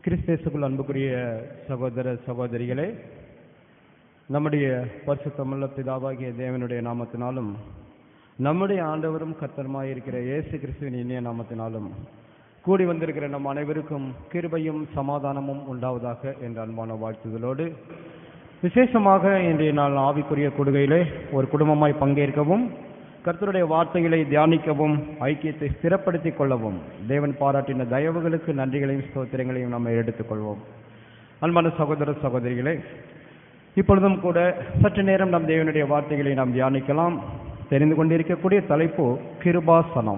கிறிஸ்தேசுக்குள் அன்புக்குரிய சகோதர சகோதரிகளே நம்முடைய பரிசுத்தமுள்ள பிதாவாகிய தேவனுடைய நாமத்தினாலும் நம்முடைய ஆண்டவரும் கர்த்தருமாய் இருக்கிற இயேசு கிறிஸ்துவின் இனிய நாமத்தினாலும் கூடி வந்திருக்கிற நம் அனைவருக்கும் கிருபையும் சமாதானமும் உண்டாவதாக என்ற அன்பான வாழ்த்துதலோடு விசேஷமாக இன்றைய நாள் ஆவிக்குரிய கொடுகையிலே ஒரு குடும்பமாய் பங்கேற்கவும் கர்த்தருடைய வார்த்தைகளை தியானிக்கவும் ஐக்கியத்தை ஸ்திரப்படுத்திக் கொள்ளவும் தேவன் பாராட்டின தயவுகளுக்கு நன்றிகளையும் ஸ்தோத்திரங்களையும் நம்ம எடுத்துக்கொள்வோம் அன்பான சகோதர சகோதரிகளே இப்பொழுதும் கூட சற்று நேரம் நம் தேவனுடைய வார்த்தைகளை நாம் தியானிக்கலாம் தெரிந்து கொண்டிருக்கக்கூடிய தலைப்பு கிருபாசனம்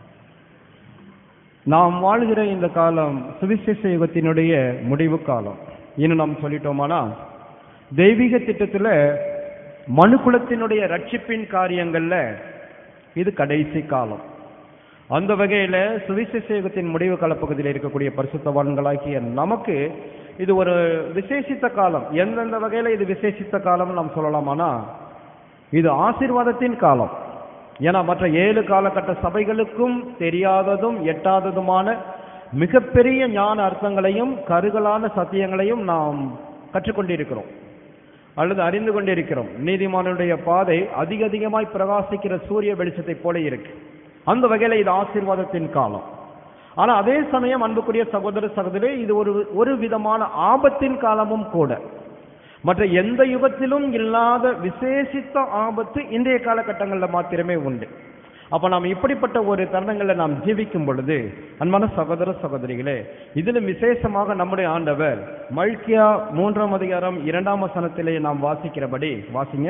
நாம் வாழ்கிற இந்த காலம் சுவிசேஷ யுகத்தினுடைய முடிவு காலம் இன்னும் நாம் சொல்லிட்டோமானா தெய்வீக திட்டத்தில் மனுக்குலத்தினுடைய ரட்சிப்பின் காரியங்கள்ல இது கடைசி காலம் அந்த வகையில சுவிசேஷ யுகத்தின் முடிவு காலப்பகுதியில் இருக்கக்கூடிய பரிசுத்தவான்களாகிய நமக்கு இது ஒரு விசேஷித்த காலம் எந்தெந்த வகையில இது விசேஷித்த காலம் நாம் சொல்லலாமானா இது ஆசீர்வாதத்தின் காலம் ஏன்னா மற்ற ஏழு காலகட்ட சபைகளுக்கும் தெரியாததும் எட்டாததுமான மிகப்பெரிய ஞான அர்த்தங்களையும் கருகலான சத்தியங்களையும் நாம் கற்றுக்கொண்டிருக்கிறோம் அல்லது அறிந்து கொண்டிருக்கிறோம் நீதிமானுடைய பாதை அதிக அதிகமாய் பிரகாசிக்கிற சூரிய வெளிச்சத்தை போல இருக்கு அந்த வகையில இது ஆசீர்வாதத்தின் காலம் ஆனா அதே சமயம் அன்புக்குரிய சகோதர சகோதரி இது ஒரு ஒரு விதமான ஆபத்தின் காலமும் கூட மற்ற எந்த யுகத்திலும் இல்லாத விசேஷித்த ஆபத்து இன்றைய காலகட்டங்களில் மாத்திரமே உண்டு அப்ப நாம் இப்படிப்பட்ட ஒரு தருணங்களில் நாம் ஜீவிக்கும் பொழுது அன்பான சகோதர சகோதரிகளே இதிலும் விசேஷமாக நம்முடைய ஆண்டவர் மல்கியா மூன்றாம் அதிகாரம் இரண்டாம் வசனத்திலே நாம் வாசிக்கிறபடி வாசிங்க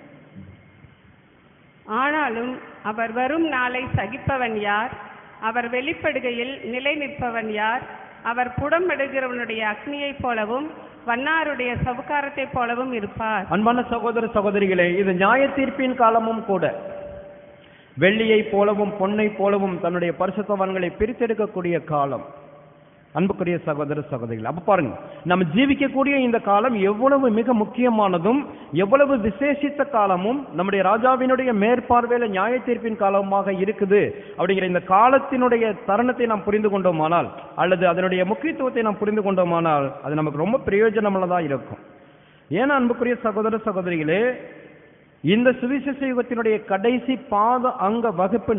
ஆனாலும் அவர் வரும் நாளை சகிப்பவன் யார் அவர் வெளிப்படுகையில் நிலை நிற்பவன் யார் அவர் புடம்படுகிறவனுடைய அக்னியைப் போலவும் வண்ணாருடைய சவுக்காரத்தைப் போலவும் இருப்பார் அன்பான சகோதர சகோதரிகளே இது நியாய தீர்ப்பின் காலமும் கூட வெள்ளியை போலவும் பொன்னை போலவும் தன்னுடைய பரிசுத்தவான்களை பிரித்தெடுக்கக்கூடிய காலம் அன்புக்குரிய சகோதர சகோதரிகள் அப்ப பாருங்க நம்ம ஜீவிக்கக்கூடிய இந்த காலம் எவ்வளவு மிக முக்கியமானதும் எவ்வளவு விசேஷித்த காலமும் நம்முடைய ராஜாவினுடைய மேற்பார்வையில நியாய தீர்ப்பின் காலமாக இருக்குது அப்படிங்கிற இந்த காலத்தினுடைய தருணத்தை நாம் புரிந்து கொண்டோமானால் அல்லது அதனுடைய முக்கியத்துவத்தை நாம் புரிந்து கொண்டோமானால் அது நமக்கு ரொம்ப பிரயோஜனமுள்ளதா இருக்கும் ஏன்னா அன்புக்குரிய சகோதர சகோதரிகளே இந்த சுவிசேஷ யுகத்தினுடைய கடைசி பாத அங்க வகுப்பின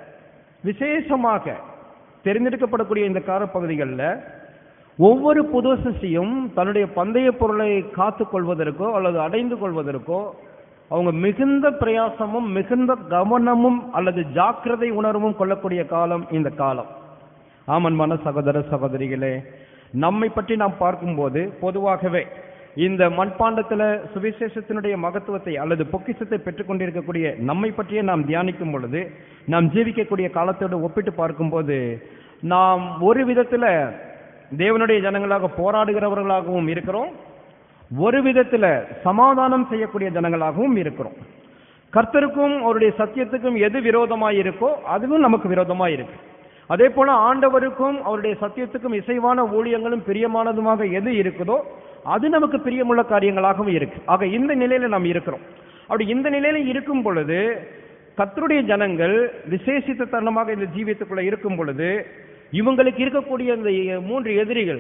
விசேஷமாக தெரிந்தெடுக்கப்படக்கூடிய இந்த காலப்பகுதிகளில் ஒவ்வொரு புது சிசியும் தன்னுடைய பந்தய பொருளை காத்து கொள்வதற்கோ அல்லது அடைந்து கொள்வதற்கோ அவங்க மிகுந்த பிரயாசமும் மிகுந்த கவனமும் அல்லது ஜாக்கிரதை உணர்வும் கொள்ளக்கூடிய காலம் இந்த காலம் ஆமன்மான சகோதர சகோதரிகளே நம்மை பற்றி நாம் பார்க்கும்போது பொதுவாகவே இந்த மண்பாண்டத்துல சுவிசேஷத்தினுடைய மகத்துவத்தை அல்லது பொக்கிஷத்தை பெற்றுக்கொண்டிருக்கக்கூடிய நம்மை பற்றியே நாம் தியானிக்கும் பொழுது நாம் ஜீவிக்கக்கூடிய காலத்தோடு ஒப்பிட்டு பார்க்கும்போது நாம் ஒரு விதத்துல தேவனுடைய ஜனங்களாக போராடுகிறவர்களாகவும் இருக்கிறோம் ஒரு விதத்துல சமாதானம் செய்யக்கூடிய ஜனங்களாகவும் இருக்கிறோம் கர்த்தருக்கும் அவருடைய சத்தியத்துக்கும் எது விரோதமாய் இருக்கோ அதுவும் நமக்கு விரோதமாய் இருக்கு அதே போல ஆண்டவருக்கும் அவருடைய சத்தியத்துக்கும் இசைவான ஊழியங்களும் பிரியமானதுமாக எது இருக்குதோ அது நமக்கு பிரியமுள்ள காரியங்களாகவும் இருக்கு ஆக இந்த நிலையில நாம் இருக்கிறோம் அப்படி இந்த நிலையில இருக்கும் பொழுது கத்தருடைய ஜனங்கள் விசேஷித்த தருணமாக இந்த ஜீவியத்துக்குள்ள இருக்கும் பொழுது இவங்களுக்கு இருக்கக்கூடிய இந்த மூன்று எதிரிகள்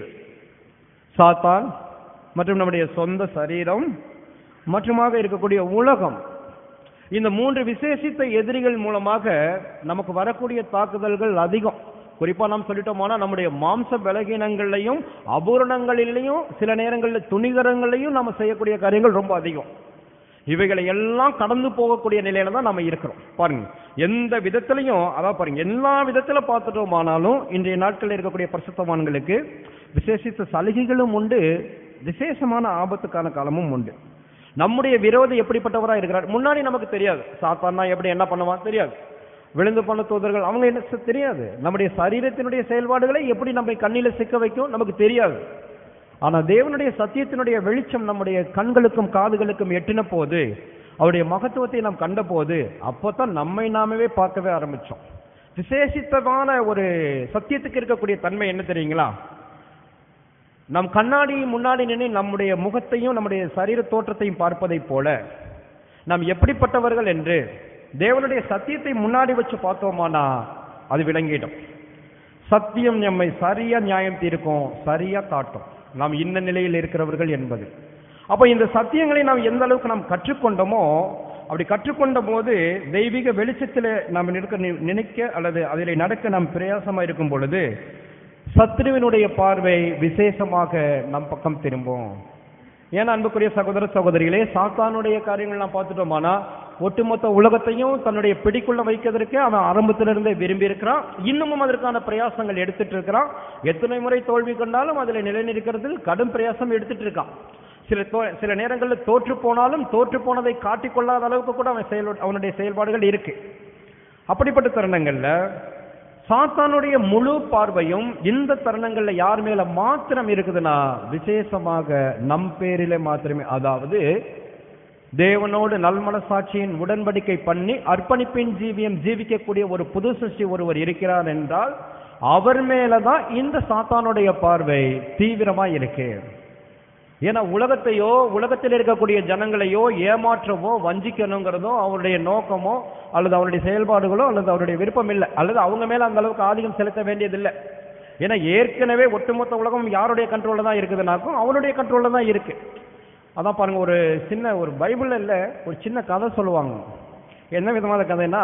சாத்தான் மற்றும் நம்முடைய சொந்த சரீரம் மற்றுமாக இருக்கக்கூடிய உலகம் இந்த மூன்று விசேஷித்த எதிரிகள் மூலமாக நமக்கு வரக்கூடிய தாக்குதல்கள் அதிகம் குறிப்பா நாம் சொல்லிட்டோம்னா நம்முடைய மாம்ச பலகீனங்கள்லையும் அபூரணங்களிலையும் சில நேரங்களில் துணிகரங்களையும் நம்ம செய்யக்கூடிய காரியங்கள் ரொம்ப அதிகம் இவைகளை எல்லாம் கடந்து போகக்கூடிய நிலையில தான் நம்ம இருக்கிறோம் பாருங்க எந்த விதத்திலையும் அதான் பாருங்க எல்லா விதத்துல பார்த்துட்டோமானாலும் இன்றைய நாட்களில் இருக்கக்கூடிய பரிசுத்தவான்களுக்கு விசேஷித்த சலுகைகளும் உண்டு விசேஷமான ஆபத்துக்கான காலமும் உண்டு நம்முடைய விரோதி எப்படிப்பட்டவராக இருக்கிறார் முன்னாடி நமக்கு தெரியாது சாத்தானா எப்படி என்ன பண்ணுவான் தெரியாது விழுந்து போன தூதர்கள் அவங்க என்ன தெரியாது நம்முடைய சரீரத்தினுடைய செயல்பாடுகளை எப்படி நம்ம கண்ணில சிக்க வைக்கும் நமக்கு தெரியாது ஆனா தேவனுடைய சத்தியத்தினுடைய வெளிச்சம் நம்முடைய கண்களுக்கும் காதுகளுக்கும் எட்டின போது அவருடைய மகத்துவத்தை நாம் கண்ட போது அப்போதான் நம்மை நாமவே பார்க்கவே ஆரம்பிச்சோம் விசேஷித்தமான ஒரு சத்தியத்துக்கு இருக்கக்கூடிய தன்மை என்ன தெரியுங்களா நம் கண்ணாடி முன்னாடி நின்று நம்முடைய முகத்தையும் நம்முடைய சரீர தோற்றத்தையும் பார்ப்பதைப் போல நாம் எப்படிப்பட்டவர்கள் என்று தேவனுடைய சத்தியத்தை முன்னாடி வச்சு பார்த்தோமானா அது விளங்கிடும் சத்தியம் நம்மை சரியா நியாயம் தீர்க்கும் சரியா காட்டும் நாம் இன்ன நிலையில் இருக்கிறவர்கள் என்பது அப்ப இந்த சத்தியங்களை நாம் எந்த அளவுக்கு நாம் கற்றுக்கொண்டோமோ அப்படி கற்றுக்கொண்ட போது தெய்வீக வெளிச்சத்தில் நாம் நிற்க நி- நினைக்க அல்லது அதில் நடக்க நாம் பிரயாசமா இருக்கும் பொழுது சத்ருவினுடைய பார்வை விசேஷமாக நம் பக்கம் திரும்பும் ஏன்னா அன்புக்குரிய சகோதர சகோதரிகளே சாத்தானுடைய காரியங்கள் நான் பார்த்துட்டோமானா ஒட்டுமொத்த உலகத்தையும் தன்னுடைய பிடிக்குள்ள வைக்கிறதுக்கு அவன் ஆரம்பத்திலிருந்தே விரும்பி இருக்கிறான் இன்னமும் அதற்கான பிரயாசங்கள் எடுத்துட்டு இருக்கிறான் எத்தனை முறை தோல்வி கண்டாலும் அதில் நிலைநிற்கிறதுக்கு கடும் பிரயாசம் எடுத்துட்டு இருக்கான் சில தோ- சில நேரங்களில் தோற்று போனாலும் தோற்று போனதை காட்டிக்கொள்ளாத அளவுக்கு கூட அவன் செயல் அவனுடைய செயல்பாடுகள் இருக்கு அப்படிப்பட்ட தருணங்கள்ல சாத்தானுடைய முழு பார்வையும் இந்த தருணங்கள்ல யார் மேல மாத்திரம் இருக்குதுன்னா விசேஷமாக நம் பேரிலே மாத்திரமே அதாவது தேவனோடு நல்மனசாட்சியின் உடன்படிக்கை பண்ணி அர்ப்பணிப்பின் ஜீவியம் ஜீவிக்கக்கூடிய ஒரு புது சிருஷ்டி ஒருவர் இருக்கிறார் என்றால் அவர் மேலதான் இந்த சாத்தானுடைய பார்வை தீவிரமா இருக்கு ஏன்னா உலகத்தையோ உலகத்தில் இருக்கக்கூடிய ஜனங்களையோ ஏமாற்றவோ வஞ்சிக்கணுங்கிறதோ அவருடைய நோக்கமோ அல்லது அவருடைய செயல்பாடுகளோ அல்லது அவருடைய விருப்பம் இல்லை அல்லது அவங்க மேல அந்த அளவுக்கு ஆதிக்கம் செலுத்த வேண்டியதில்லை ஏன்னா ஏற்கனவே ஒட்டுமொத்த உலகம் யாருடைய கண்ட்ரோல்ல தான் இருக்குதுனாக்கும் அவருடைய கண்ட்ரோல்ல தான் இருக்கு அதான் பாருங்க ஒரு சின்ன ஒரு பைபிள்ல இல்ல ஒரு சின்ன கதை சொல்லுவாங்க என்ன விதமான கதைன்னா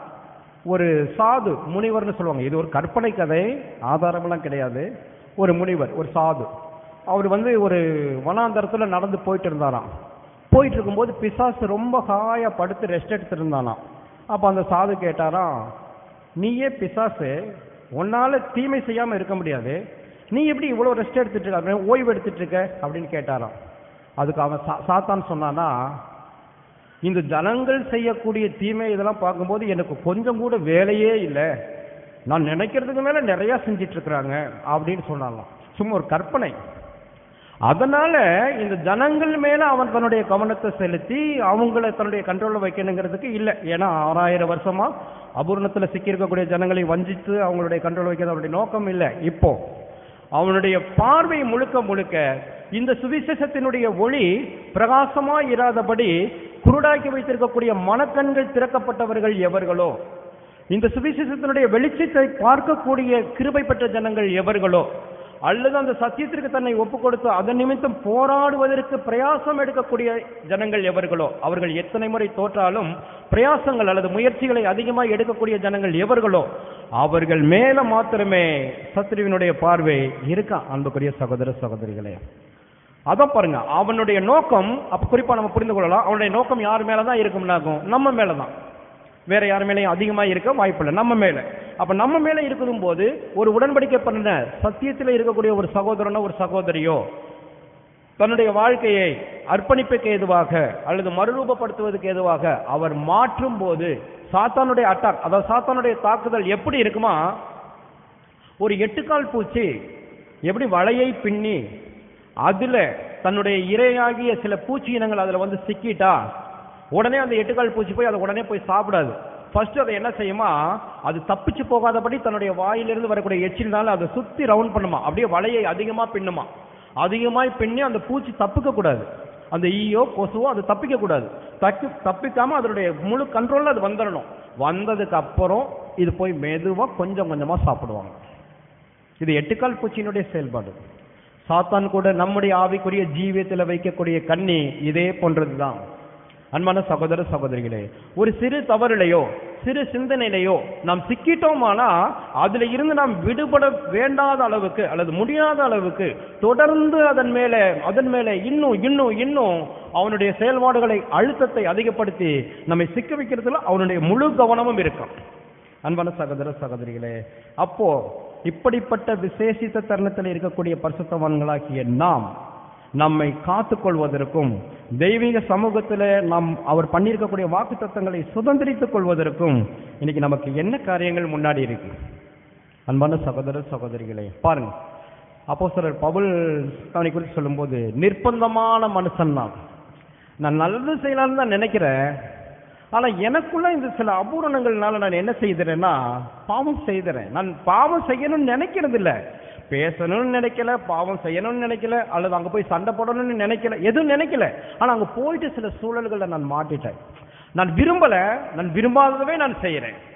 ஒரு சாது முனிவர்னு சொல்லுவாங்க இது ஒரு கற்பனை கதை ஆதாரமெல்லாம் கிடையாது ஒரு முனிவர் ஒரு சாது அவர் வந்து ஒரு வனாந்தரத்துல நடந்து போயிட்டு இருந்தாராம் போயிட்டு இருக்கும்போது பிசாசு ரொம்ப ஹாயா படுத்து ரெஸ்ட் எடுத்துட்டு இருந்தானாம் அப்ப அந்த சாது கேட்டாராம் நீயே பிசாசு உன்னால தீமை செய்யாம இருக்க முடியாது நீ எப்படி இவ்வளவு ரெஸ்ட் எடுத்துட்டு இருக்க அப்படியே ஓய்வு எடுத்துட்டு இருக்க அப்படின்னு கேட்டாராம் அதுக்கு அவன் சா- சாத்தான் சொன்னானா இந்த ஜனங்கள் செய்யக்கூடிய தீமை இதெல்லாம் பார்க்கும்போது எனக்கு கொஞ்சம் கூட வேலையே இல்லை நான் நினைக்கிறதுக்கு மேல நிறைய செஞ்சிட்டு இருக்கிறாங்க அப்படின்னு சொன்னாலாம் சும்மா ஒரு கற்பனை அதனால இந்த ஜனங்கள் மேல அவன் தன்னுடைய கவனத்தை செலுத்தி அவங்கள தன்னுடைய கண்ட்ரோல்ல வைக்கணுங்கிறதுக்கு இல்லை ஏன்னா ஆறாயிரம் வருஷமா அபூர்ணத்துல சிக்கி இருக்கக்கூடிய ஜனங்களை வஞ்சித்து அவங்களுடைய கண்ட்ரோல் வைக்கிறது அவருடைய நோக்கம் இல்லை இப்போ அவனுடைய பார்வை முழுக்க முழுக்க இந்த சுவிசேஷத்தினுடைய ஒளி பிரகாசமா இராதபடி குருடாக்கி வைத்திருக்கக்கூடிய மனக்கண்கள் திறக்கப்பட்டவர்கள் எவர்களோ இந்த சுவிசேஷத்தினுடைய வெளிச்சத்தை பார்க்கக்கூடிய கிருபை பெற்ற ஜனங்கள் எவர்களோ அல்லது அந்த சத்தியத்திற்கு தன்னை ஒப்பு கொடுத்து அதன் நிமித்தம் போராடுவதற்கு பிரயாசம் எடுக்கக்கூடிய ஜனங்கள் எவர்களோ அவர்கள் எத்தனை முறை தோற்றாலும் பிரயாசங்கள் அல்லது முயற்சிகளை அதிகமாக எடுக்கக்கூடிய ஜனங்கள் எவர்களோ அவர்கள் மேல மாத்திரமே சத்ருவினுடைய பார்வை இருக்கா அன்புக்குரிய சகோதர சகோதரிகளே அதான் பாருங்க அவனுடைய நோக்கம் அப்ப குறிப்பா நம்ம புரிந்து கொள்ளலாம் அவனுடைய நோக்கம் யார் மேலதான் இருக்கும்னாகும் நம்ம மேலதான் வேற யார் மேலேயும் அதிகமா இருக்க வாய்ப்பில்லை நம்ம மேல அப்ப நம்ம மேல இருக்கும் போது ஒரு உடன்படிக்கை பண்ண சத்தியத்தில் இருக்கக்கூடிய ஒரு சகோதரனோ ஒரு சகோதரியோ தன்னுடைய வாழ்க்கையை அர்ப்பணிப்புக்கு ஏதுவாக அல்லது மறுரூபப்படுத்துவதற்கு ஏதுவாக அவர் மாற்றும் போது சாத்தானுடைய அட்டாக் அதாவது சாத்தானுடைய தாக்குதல் எப்படி இருக்குமா ஒரு எட்டுக்கால் பூச்சி எப்படி வலையை பின்னி அதுல தன்னுடைய இரையாகிய சில பூச்சி இனங்கள் அதுல வந்து சிக்கிட்டா உடனே அந்த எட்டுக்கால் பூச்சி போய் அதை உடனே போய் சாப்பிடாது ஃபர்ஸ்ட் அதை என்ன செய்யுமா அது தப்பிச்சு போகாதபடி தன்னுடைய வாயிலிருந்து வரக்கூடிய எச்சில்னால அதை சுத்தி ரவுண்ட் பண்ணுமா அப்படியே வலையை அதிகமா பின்னுமா அதிகமாய் பின்னி அந்த பூச்சி தப்பிக்க கூடாது அந்த ஈயோ கொசுவோ அது தப்பிக்க கூடாது தப்பி தப்பிக்காம அதனுடைய முழு கண்ட்ரோல்ல அது வந்துடணும் வந்ததுக்கு அப்புறம் இது போய் மெதுவா கொஞ்சம் கொஞ்சமா சாப்பிடுவாங்க இது எட்டுக்கால் பூச்சியினுடைய செயல்பாடு சாத்தான் கூட நம்முடைய ஆவிக்குரிய ஜீவியத்தில் வைக்கக்கூடிய கண்ணி இதே போன்றதுதான் அன்பான சகோதர சகோதரிகளே ஒரு சிறு தவறிலையோ சிறு சிந்தனையிலையோ நாம் சிக்கிட்டோமானா அதுல இருந்து நாம் விடுபட வேண்டாத அளவுக்கு அல்லது முடியாத அளவுக்கு தொடர்ந்து அதன் மேல அதன் மேல இன்னும் இன்னும் இன்னும் அவனுடைய செயல்பாடுகளை அழுத்தத்தை அதிகப்படுத்தி நம்மை சிக்க வைக்கிறதுல அவனுடைய முழு கவனமும் இருக்கும் அன்பான சகோதர சகோதரிகளே அப்போ இப்படிப்பட்ட விசேஷித்த தருணத்தில் இருக்கக்கூடிய பரிசுத்தவான்களாகிய நாம் நம்மை காத்துக்கொள்வதற்கும் தெய்வீக சமூகத்தில் நாம் அவர் பண்ணியிருக்கக்கூடிய வாக்கு தத்தங்களை சுதந்திரித்துக் கொள்வதற்கும் இன்னைக்கு நமக்கு என்ன காரியங்கள் முன்னாடி இருக்கு அன்பான சகோதர சகோதரிகளே பாருங்க அப்போஸ்தலர் பவுல் அவனை குறித்து சொல்லும்போது நிர்பந்தமான மனுஷன் தான் நான் நல்லது செய்யலாம்னு தான் நினைக்கிறேன் ஆனா எனக்குள்ள இந்த சில அபூரணங்கள்னால நான் என்ன செய்கிறேன்னா பாவம் செய்கிறேன் நான் பாவம் செய்யணும்னு நினைக்கிறது இல்ல பேசணும்னு நினைக்கல பாவம் செய்யணும்னு நினைக்கல அல்லது அங்க போய் சண்டை போடணும்னு நினைக்கல எதுவும் நினைக்கல ஆனா அங்க போயிட்டு சில சூழல்களை நான் மாட்டிட்டேன் நான் விரும்பல நான் விரும்பாததவே நான் செய்யறேன்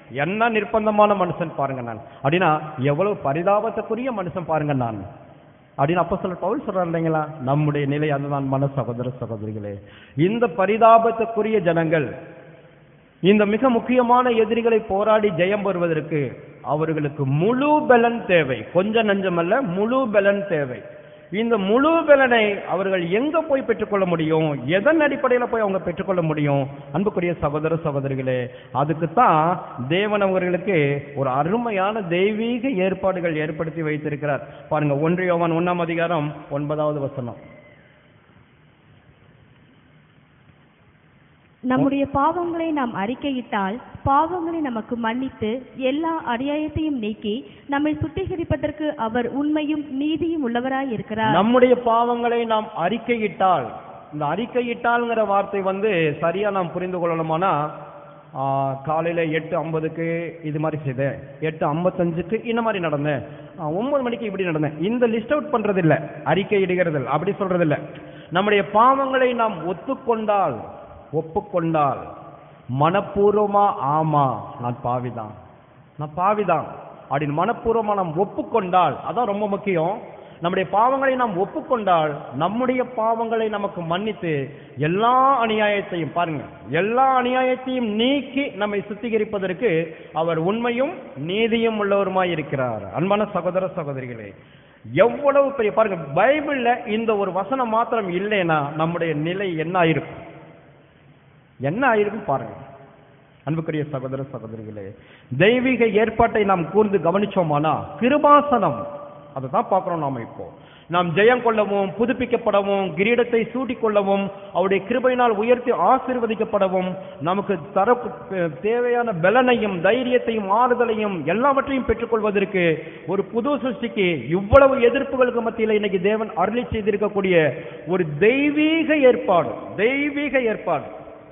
என்ன நிர்பந்தமான மனுஷன் பாருங்க நான் அப்படின்னா எவ்வளவு பரிதாபத்துக்குரிய மனுஷன் பாருங்க நான் அப்படின்னு அப்போ சொல்ல பவுல் சொல்றாரு இல்லைங்களா நம்முடைய நிலை அதுதான் மன சகோதர சகோதரிகளே இந்த பரிதாபத்துக்குரிய ஜனங்கள் இந்த மிக முக்கியமான எதிரிகளை போராடி ஜெயம் பெறுவதற்கு அவர்களுக்கு முழு பலன் தேவை கொஞ்ச நஞ்சமல்ல முழு பலன் தேவை இந்த முழு பலனை அவர்கள் எங்க போய் பெற்றுக்கொள்ள முடியும் எதன் அடிப்படையில் போய் அவங்க பெற்றுக்கொள்ள முடியும் அன்புக்குரிய சகோதர சகோதரிகளே அதுக்குத்தான் தேவன் அவர்களுக்கு ஒரு அருமையான தெய்வீக ஏற்பாடுகள் ஏற்படுத்தி வைத்திருக்கிறார் பாருங்க ஒன்று யோவான் ஒன்னாம் அதிகாரம் ஒன்பதாவது வசனம் நம்முடைய பாவங்களை நாம் அறிக்கையிட்டால் பாவங்களை நமக்கு மன்னித்து எல்லா அநியாயத்தையும் நீக்கி நம்மை சுத்திகரிப்பதற்கு அவர் உண்மையும் நீதியும் உள்ளவராய் இருக்கிறார் நம்முடைய பாவங்களை நாம் அறிக்கையிட்டால் இந்த அறிக்கையிட்டால்ங்கிற வார்த்தை வந்து சரியா நாம் புரிந்து கொள்ளணுமானா ஆ, காலையில எட்டு ஐம்பதுக்கு இது மாதிரி செய்தேன் எட்டு ஐம்பத்தஞ்சுக்கு இந்த மாதிரி நடந்தேன் ஆ, ஒன்பது மணிக்கு இப்படி நடந்தேன் இந்த லிஸ்ட் அவுட் பண்றது இல்ல அறிக்கை இடுகிறது இல்ல அப்படி சொல்றது இல்ல நம்முடைய பாவங்களை நாம் ஒத்துக்கொண்டால் ஒப்புக்கொண்டால் மனப்பூர்வமா ஆமா நான் பாவிதான் நான் பாவிதான் அப்படின்னு மனப்பூர்வமா நாம் ஒப்புக்கொண்டால் அதான் ரொம்ப முக்கியம் நம்முடைய பாவங்களை நாம் ஒப்புக்கொண்டால் நம்முடைய பாவங்களை நமக்கு மன்னித்து எல்லா அநியாயத்தையும் பாருங்க எல்லா அநியாயத்தையும் நீக்கி நம்மை சுத்திகரிப்பதற்கு அவர் உண்மையும் நீதியும் உள்ளவருமாய் இருக்கிறார் அன்பான சகோதர சகோதரிகளே எவ்வளவு பெரிய பாருங்க பைபிள்ல இந்த ஒரு வசனம் மாத்திரம் இல்லைன்னா நம்முடைய நிலை என்ன ஆயிருக்கும் என்ன ஆயிருக்கும் பாருங்க அன்புக்குரிய சகோதர சகோதரிகளே தெய்வீக ஏற்பாட்டை நாம் கூர்ந்து கவனிச்சோமானா கிருபாசனம் அதை தான் பார்க்கிறோம் நாம இப்போ நாம் ஜெயம் கொள்ளவும் புதுப்பிக்கப்படவும் கிரீடத்தை சூட்டிக்கொள்ளவும் அவருடைய கிருபையினால் உயர்த்தி ஆசீர்வதிக்கப்படவும் நமக்கு தர தேவையான பலனையும் தைரியத்தையும் ஆறுதலையும் எல்லாவற்றையும் பெற்றுக்கொள்வதற்கு ஒரு புது சிருஷ்டிக்கு இவ்வளவு எதிர்ப்புகளுக்கு மத்தியில் இன்னைக்கு தேவன் அருளி செய்திருக்கக்கூடிய ஒரு தெய்வீக ஏற்பாடு தெய்வீக ஏற்பாடு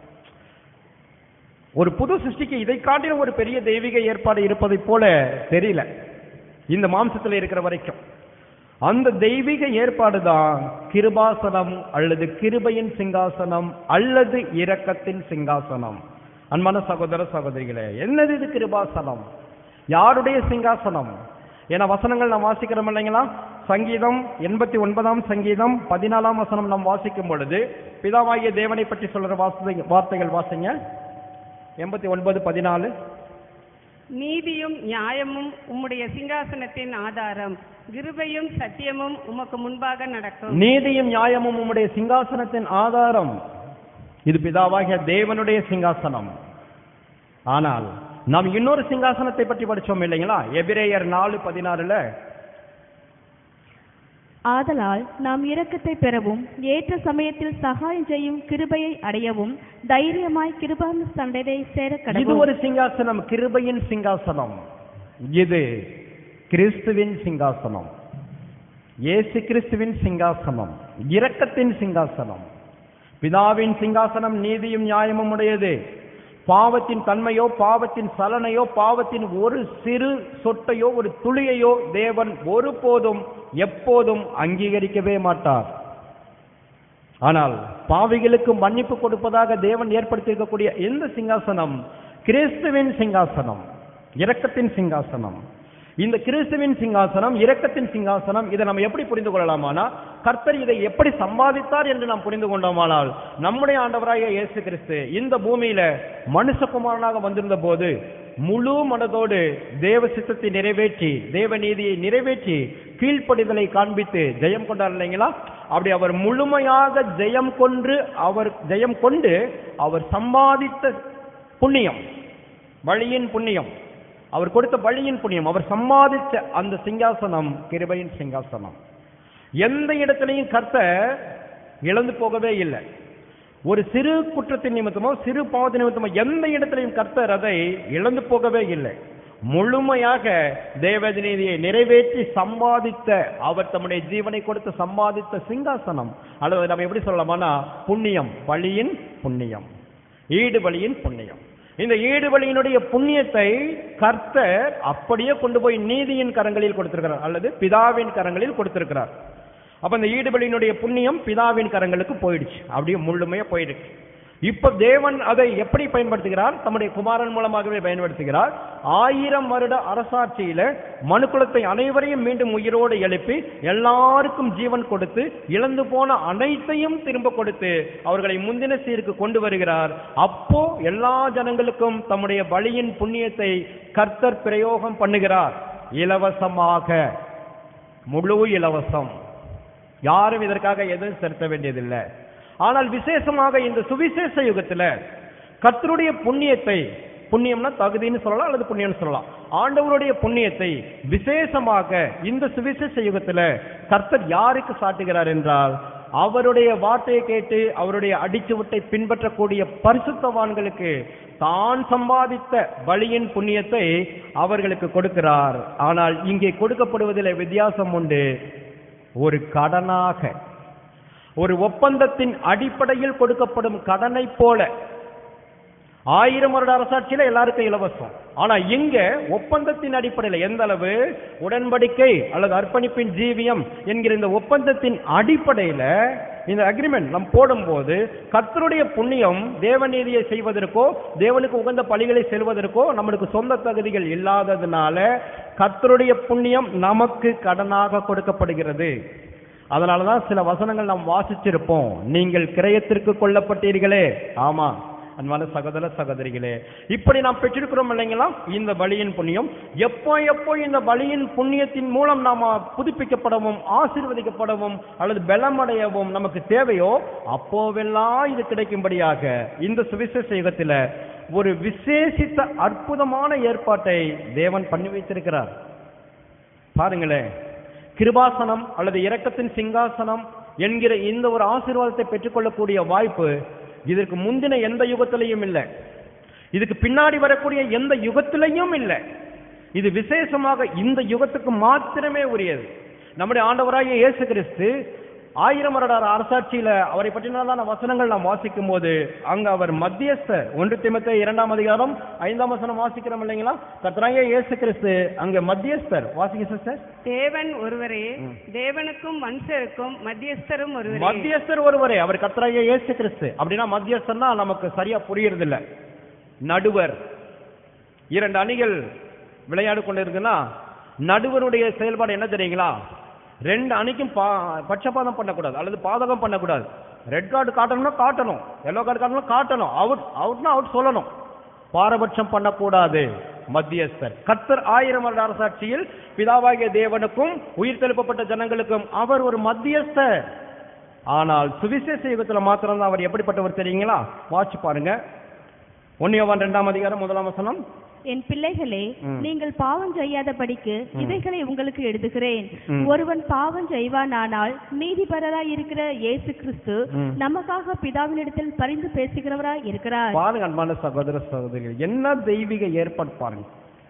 ஒரு புது சிருஷ்டிக்கு இதை காட்டிலும் ஒரு பெரிய தெய்வீக ஏற்பாடு இருப்பதைப் போல தெரியல இந்த மாம்சத்தில் இருக்கிற வரைக்கும் அந்த தெய்வீக ஏற்பாடு தான் கிருபாசனம் அல்லது கிருபையின் சிங்காசனம் அல்லது இரக்கத்தின் சிங்காசனம் அன்பான சகோதர சகோதரிகளே என்னது இது கிருபாசனம் யாருடைய சிங்காசனம் ஏன்னா வசனங்கள் நாம் வாசிக்கிறோம் இல்லைங்களா சங்கீதம் எண்பத்தி ஒன்பதாம் சங்கீதம் பதினாலாம் வசனம் நாம் வாசிக்கும் பொழுது பிதாவாகிய தேவனை பற்றி சொல்ற வார்த்தை வார்த்தைகள் வாசிங்க எண்பத்தி ஒன்பது பதினாலு நீதியும் நியாயமும் உம்முடைய சிங்காசனத்தின் ஆதாரம் கிருபையும் சத்தியமும் உமக்கு முன்பாக நடக்கும் நீதியும் நியாயமும் உம்முடைய சிங்காசனத்தின் ஆதாரம் இது பிதாவாகிய தேவனுடைய சிங்காசனம் ஆனால் நாம் இன்னொரு சிங்காசனத்தை பற்றி படிச்சோம் இல்லைங்களா எபிரேயர் நாலு பதினாறுல ஆதலால் நாம் இரக்கத்தை பெறவும் ஏற்ற சமயத்தில் சகாயம் செய்யும் கிருபையை அடையவும் தைரியமாய் கிருபாந்த சண்டையை சேர இது கடவும் ஒரு சிங்காசனம் கிருபையின் சிங்காசனம் இது கிறிஸ்துவின் சிங்காசனம் இயேசு கிறிஸ்துவின் சிங்காசனம் இரக்கத்தின் சிங்காசனம் பிதாவின் சிங்காசனம் நீதியும் நியாயமும் உடையது பாவத்தின் தன்மையோ பாவத்தின் சலனையோ பாவத்தின் ஒரு சிறு சொட்டையோ ஒரு துளியையோ தேவன் ஒருபோதும் எப்போதும் அங்கீகரிக்கவே மாட்டார் ஆனால் பாவிகளுக்கு மன்னிப்பு கொடுப்பதாக தேவன் ஏற்படுத்தியிருக்கக்கூடிய இந்த சிங்காசனம் கிறிஸ்துவின் சிங்காசனம் இரக்கத்தின் சிங்காசனம் இந்த கிறிஸ்துவின் சிங்காசனம் இரக்கத்தின் சிங்காசனம் இதை நம்ம எப்படி புரிந்து கொள்ளலாமானா கர்த்தர் இதை எப்படி சம்பாதித்தார் என்று நாம் புரிந்து கொண்டோமானால் நம்முடைய ஆண்டவராகிய இயேசு கிறிஸ்து இந்த பூமியில மனுஷகுமாரனாக வந்திருந்த போது முழு மனதோடு தேவ சித்தத்தை நிறைவேற்றி தேவ நீதியை நிறைவேற்றி கீழ்ப்படிதலை காண்பித்து ஜெயம் கொண்டார் இல்லைங்களா அப்படி அவர் முழுமையாக ஜெயம் கொன்று அவர் ஜெயம் கொண்டு அவர் சம்பாதித்த புண்ணியம் வழியின் புண்ணியம் அவர் கொடுத்த வழியின் புண்ணியம் அவர் சம்பாதிச்ச அந்த சிங்காசனம் கிருபையின் சிங்காசனம் எந்த இடத்திலையும் கர்த்தர் இழந்து போகவே இல்லை ஒரு சிறு குற்றத்தின் நிமித்தமோ சிறு பாவத்தின் நிமித்தமோ எந்த இடத்திலையும் கர்த்தர் அதை இழந்து போகவே இல்லை முழுமையாக தேவநீதியை நிறைவேற்றி சம்பாதித்த அவர் தம்முடைய ஜீவனை கொடுத்து சம்பாதித்த சிங்காசனம் அல்லது நம்ம எப்படி சொல்லலாமானா புண்ணியம் பலியின் புண்ணியம் ஈடு பலியின் புண்ணியம் இந்த ஈடு பலியினுடைய புண்ணியத்தை கர்த்தர் அப்படியே கொண்டு போய் நீதியின் கரங்களில் கொடுத்திருக்கிறார் அல்லது பிதாவின் கரங்களில் கொடுத்திருக்கிறார் அப்ப இந்த ஈடுபலியினுடைய புண்ணியம் பிதாவின் கரங்களுக்கு போயிடுச்சு அப்படியே முழுமையா போயிடுச்சு இப்ப தேவன் அதை எப்படி பயன்படுத்துகிறார் தம்முடைய குமாரன் மூலமாகவே பயன்படுத்துகிறார் ஆயிரம் வருட அரசாட்சியில மனுக்குலத்தை அனைவரையும் மீண்டும் உயிரோடு எழுப்பி எல்லாருக்கும் ஜீவன் கொடுத்து இழந்து போன அனைத்தையும் திரும்ப கொடுத்து அவர்களை முந்தின சீருக்கு கொண்டு வருகிறார் அப்போ எல்லா ஜனங்களுக்கும் தம்முடைய பலியின் புண்ணியத்தை கர்த்தர் பிரயோகம் பண்ணுகிறார் இலவசமாக முழு இலவசம் யாரும் இதற்காக எதுவும் செலுத்த வேண்டியதில்லை ஆனால் விசேஷமாக இந்த சுவிசேஷ யுகத்துல கர்த்தருடைய புண்ணியத்தை புண்ணியம்னா தகுதின்னு சொல்லலாம் அல்லது புண்ணியம்னு சொல்லலாம் ஆண்டவருடைய புண்ணியத்தை விசேஷமாக இந்த சுவிசேஷ யுகத்துல கர்த்தர் யாருக்கு சாட்டுகிறார் என்றால் அவருடைய வார்த்தையை கேட்டு அவருடைய அடிச்சுவட்டை பின்பற்றக்கூடிய பரிசுத்தவான்களுக்கு தான் சம்பாதித்த பலியின் புண்ணியத்தை அவர்களுக்கு கொடுக்கிறார் ஆனால் இங்கே கொடுக்கப்படுவதில் வித்தியாசம் உண்டு ஒரு கடனாக ஒரு ஒப்பந்தத்தின் அடிப்படையில் கொடுக்கப்படும் கடனை போல ஆயிரம் வருட அரசாட்சியில எல்லாருக்கும் இலவசம் ஆனா இங்க ஒப்பந்தத்தின் அடிப்படையில் எந்த அளவு உடன்படிக்கை அல்லது அர்ப்பணிப்பின் ஜீவியம் என்கிற இந்த ஒப்பந்தத்தின் அடிப்படையில இந்த அக்ரிமெண்ட் நாம் போடும்போது கர்த்தருடைய புண்ணியம் தேவநீதியை செய்வதற்கோ தேவனுக்கு உகந்த பலிகளை செல்வதற்கோ நம்மளுக்கு சொந்த தகுதிகள் இல்லாததுனால கர்த்தருடைய புண்ணியம் நமக்கு கடனாக கொடுக்கப்படுகிறது அதனாலதான் சில வசனங்கள் நாம் வாசிச்சிருப்போம் நீங்கள் கிரயத்திற்கு கொல்லப்பட்டீர்களே ஆமா அன்பான சகோதர சகோதரிகளே இப்படி நாம் பெற்றிருக்கிறோம் இல்லைங்களா இந்த பலியின் புண்ணியம் எப்போ எப்போ இந்த பலியின் புண்ணியத்தின் மூலம் நாம புதுப்பிக்கப்படவும் ஆசீர்வதிக்கப்படவும் அல்லது பலமடையவும் நமக்கு தேவையோ அப்போவெல்லாம் இது கிடைக்கும்படியாக இந்த சுவிசேஷ யுகத்தில ஒரு விசேஷித்த அற்புதமான ஏற்பாட்டை தேவன் பண்ணி வைத்திருக்கிறார் பாருங்களேன் கிருபாசனம் அல்லது இரக்கத்தின் சிங்காசனம் என்கிற இந்த ஒரு ஆசீர்வாதத்தை பெற்றுக்கொள்ளக்கூடிய வாய்ப்பு இதற்கு முந்தின எந்த யுகத்திலையும் இல்லை இதுக்கு பின்னாடி வரக்கூடிய எந்த யுகத்திலையும் இல்லை இது விசேஷமாக இந்த யுகத்துக்கு மாத்திரமே உரியது நம்முடைய ஆண்டவராகிய இயேசு கிறிஸ்து ஆயிரம் வருட அரசாட்சியில அவரை பற்றினதான வசனங்கள் நாம் வாசிக்கும் போது அங்க அவர் மத்தியஸ்தர் ஒன்று திமத்தை இரண்டாம் அதிகாரம் ஐந்தாம் வசனம் வாசிக்கிறோம் இல்லைங்களா கர்த்தராகிய இயேசு கிறிஸ்து அங்க மத்தியஸ்தர் வாசிக்க சிஸ்டர் தேவன் ஒருவரே தேவனுக்கும் மனுஷருக்கும் மத்தியஸ்தரும் ஒருவரே மத்தியஸ்தர் ஒருவரே அவர் கர்த்தராகிய இயேசு கிறிஸ்து அப்படின்னா மத்தியஸ்தர்னா நமக்கு சரியா புரியறது இல்ல நடுவர் இரண்டு அணிகள் விளையாடு கொண்டிருக்குன்னா நடுவருடைய செயல்பாடு என்ன தெரியுங்களா ரெண்டு அணிக்கும் பா பட்சபாதம் பண்ணக்கூடாது அல்லது பாதகம் பண்ணக்கூடாது ரெட் கார்டு காட்டணும்னா காட்டணும் எல்லோ கார்டு காட்டணும் காட்டணும் அவுட் அவுட்னா அவுட் சொல்லணும் பாரபட்சம் பண்ணக்கூடாது மத்தியஸ்தர் கர்த்தர் ஆயிரம் வருட அரசாட்சியில் பிதாவாகிய தேவனுக்கும் உயிர் தெழுப்பப்பட்ட ஜனங்களுக்கும் அவர் ஒரு மத்தியஸ்தர் ஆனால் சுவிசேஷ யுகத்துல மாத்திரம் அவர் எப்படிப்பட்டவர் தெரியுங்களா வாட்சி பாருங்க ஒன்னியவான் இரண்டாம் அதிகாரம் முதலாம் வசனம் என் பிள்ளைகளே ம். நீங்கள் பாவம் செய்யாதபடிக்கு இவைகளை உங்களுக்கு எழுதுகிறேன் ம். ஒருவன் பாவம் செய்வானானால் நீதிபரராய் இருக்கிற இயேசு கிறிஸ்து ம். நமக்காக பிதாவினிடத்தில் பரிந்து பேசுகிறவராய் இருக்கிறார் பாருங்க அன்பான சகோதர சகோதரிகள் என்ன தெய்வீக ஏற்பாடு பாருங்க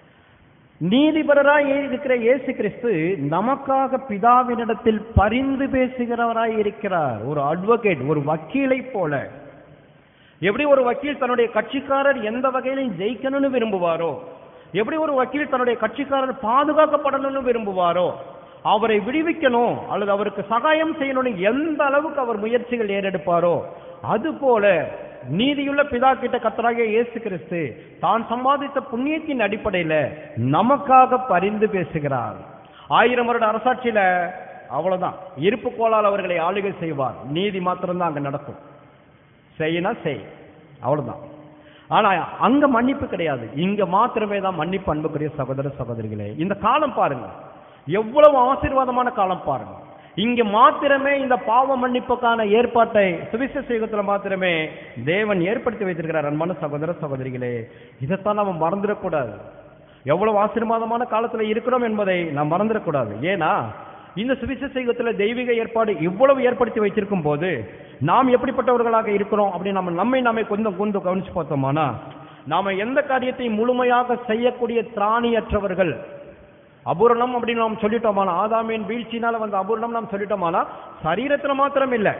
நீதிபரராய் இருக்கிற இயேசு கிறிஸ்து நமக்காக பிதாவினிடத்தில் பரிந்து பேசுகிறவராய் இருக்கிறார் ஒரு அட்வொகேட் ஒரு வக்கீலை போல எப்படி ஒரு வக்கீல் தன்னுடைய கட்சிக்காரர் எந்த வகையிலும் ஜெயிக்கணும்னு விரும்புவாரோ எப்படி ஒரு வக்கீல் தன்னுடைய கட்சிக்காரர் பாதுகாக்கப்படணும்னு விரும்புவாரோ அவரை விடுவிக்கணும் அல்லது அவருக்கு சகாயம் செய்யணும்னு எந்த அளவுக்கு அவர் முயற்சிகள் ஏறெடுப்பாரோ அதுபோல நீதியுள்ள பிதா கிட்ட கத்தராகிய இயேசு கிறிஸ்து தான் சம்பாதித்த புண்ணியத்தின் அடிப்படையில நமக்காக பரிந்து பேசுகிறார் ஆயிரம் வருட அரசாட்சியில அவ்வளவுதான் இருப்பு கோலால் அவர்களை ஆளுகை செய்வார் நீதி மாத்திரம்தான் அங்க நடக்கும் செய்யினா செய் அவ்வளவுதான் ஆனா அங்க மன்னிப்பு கிடையாது இங்க மாத்திரமே தான் மன்னிப்பு அன்புக்குரிய சகோதர சகோதரிகளே இந்த காலம் பாருங்க எவ்வளவு ஆசீர்வாதமான காலம் பாருங்க இங்க மாத்திரமே இந்த பாவ மன்னிப்புக்கான ஏற்பாட்டை சுவிசேஷ யுகத்துல மாத்திரமே தேவன் ஏற்படுத்தி வைத்திருக்கிறார் அன்பான சகோதர சகோதரிகளே இதைத்தான் நாம மறந்துடக்கூடாது எவ்வளவு ஆசீர்வாதமான காலத்துல இருக்கிறோம் என்பதை நாம் மறந்துடக்கூடாது ஏன்னா இந்த சுவிசேஷ யுகத்துல தெய்வீக ஏற்பாடு இவ்வளவு ஏற்படுத்தி வைத்திருக்கும் போது நாம் எப்படிப்பட்டவர்களாக இருக்கிறோம் அப்படின்னு நம்ம நம்மை நாமே கொஞ்சம் கொஞ்சம் கவனிச்சு பார்த்தோமானா நாம எந்த காரியத்தை முழுமையாக செய்யக்கூடிய திராணியற்றவர்கள் அபூரணம் அப்படின்னு நாம் சொல்லிட்டோமானா ஆதாமின் வீழ்ச்சினால வந்த அபூரணம் நாம் சொல்லிட்டோமானா சரீரத்துல மாத்திரம் இல்ல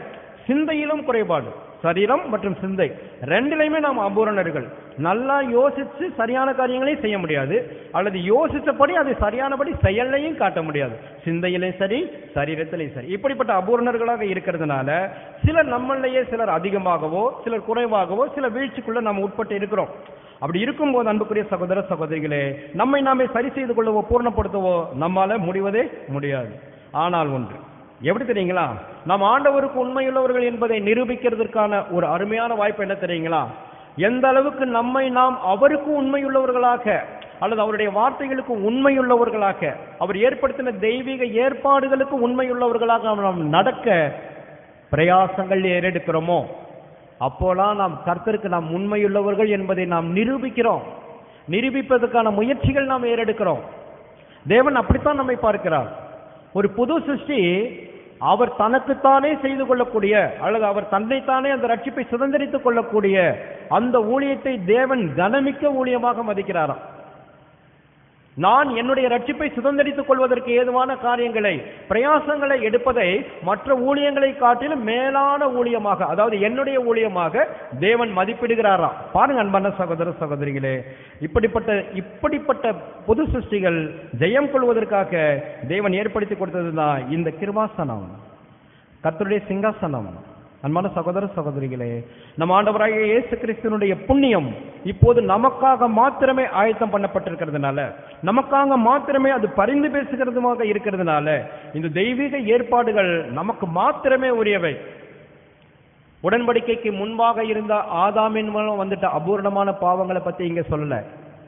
சிந்தையிலும் குறைபாடு சரீரம் மற்றும் சிந்தை ரெண்டிலையுமே நாம் அபூரணர்கள் நல்லா யோசிச்சு சரியான காரியங்களையும் செய்ய முடியாது அல்லது யோசிச்சபடி அதை சரியானபடி செயல்லையும் காட்ட முடியாது சிந்தையிலையும் சரி சரீரத்திலையும் சரி இப்படிப்பட்ட அபூரணர்களாக இருக்கிறதுனால சிலர் நம்மளையே சிலர் அதிகமாகவோ சிலர் குறைவாகவோ சில வீழ்ச்சிக்குள்ள நாம் உட்பட்டு இருக்கிறோம் அப்படி இருக்கும்போது அன்புக்குரிய சகோதர சகோதரிகளே நம்மை நாமே சரி செய்து கொள்ளவோ பூர்ணப்படுத்தவோ நம்மால முடிவதே முடியாது ஆனால் ஒன்று எப்படி தெரியுங்களா நாம் ஆண்டவருக்கு உண்மையுள்ளவர்கள் என்பதை நிரூபிக்கிறதுக்கான ஒரு அருமையான வாய்ப்பு என்ன தெரியுங்களா எந்த அளவுக்கு நம்மை நாம் அவருக்கு உண்மையுள்ளவர்களாக அல்லது அவருடைய வார்த்தைகளுக்கு உண்மையுள்ளவர்களாக அவர் ஏற்படுத்தின தெய்வீக ஏற்பாடுகளுக்கு உண்மையுள்ளவர்களாக நாம் நடக்க பிரயாசங்கள் ஏறெடுக்கிறோமோ அப்போலாம் நாம் கர்த்தருக்கு நாம் உண்மையுள்ளவர்கள் என்பதை நாம் நிரூபிக்கிறோம் நிரூபிப்பதற்கான முயற்சிகள் நாம் ஏறெடுக்கிறோம் தேவன் அப்படித்தான் நம்மை பார்க்கிறார் ஒரு புது சிருஷ்டி அவர் தனக்குத்தானே செய்து கொள்ளக்கூடிய அல்லது அவர் தன்னைத்தானே அந்த ரட்சிப்பை சுதந்திரித்துக் கொள்ளக்கூடிய அந்த ஊழியத்தை தேவன் கனமிக்க ஊழியமாக மதிக்கிறாராம் நான் என்னுடைய ரட்சிப்பை சுதந்திரித்துக் கொள்வதற்கு ஏதுவான காரியங்களை பிரயாசங்களை எடுப்பதை மற்ற ஊழியங்களை காட்டிலும் மேலான ஊழியமாக அதாவது என்னுடைய ஊழியமாக தேவன் மதிப்பிடுகிறாராம் பாருங்க அன்பான சகோதர சகோதரிகளே இப்படிப்பட்ட இப்படிப்பட்ட பொது சிருஷ்டிகள் ஜெயம் கொள்வதற்காக தேவன் ஏற்படுத்தி கொடுத்ததுதான் இந்த கிருபாசனம் கர்த்தருடைய சிங்காசனம் அன்பான சகோதர சகோதரிகளே நம் ஆண்டவராகிய இயேசு கிறிஸ்துவனுடைய புண்ணியம் இப்போது நமக்காக மாத்திரமே ஆயத்தம் பண்ணப்பட்டிருக்கிறதுனால நமக்காக மாத்திரமே அது பரிந்து பேசுகிறதுமாக இருக்கிறதுனால இந்த தெய்வீக ஏற்பாடுகள் நமக்கு மாத்திரமே உரியவை உடன்படிக்கைக்கு முன்பாக இருந்த ஆதாமின் மூலம் வந்துட்ட அபூர்ணமான பாவங்களை பத்தி இங்க சொல்லல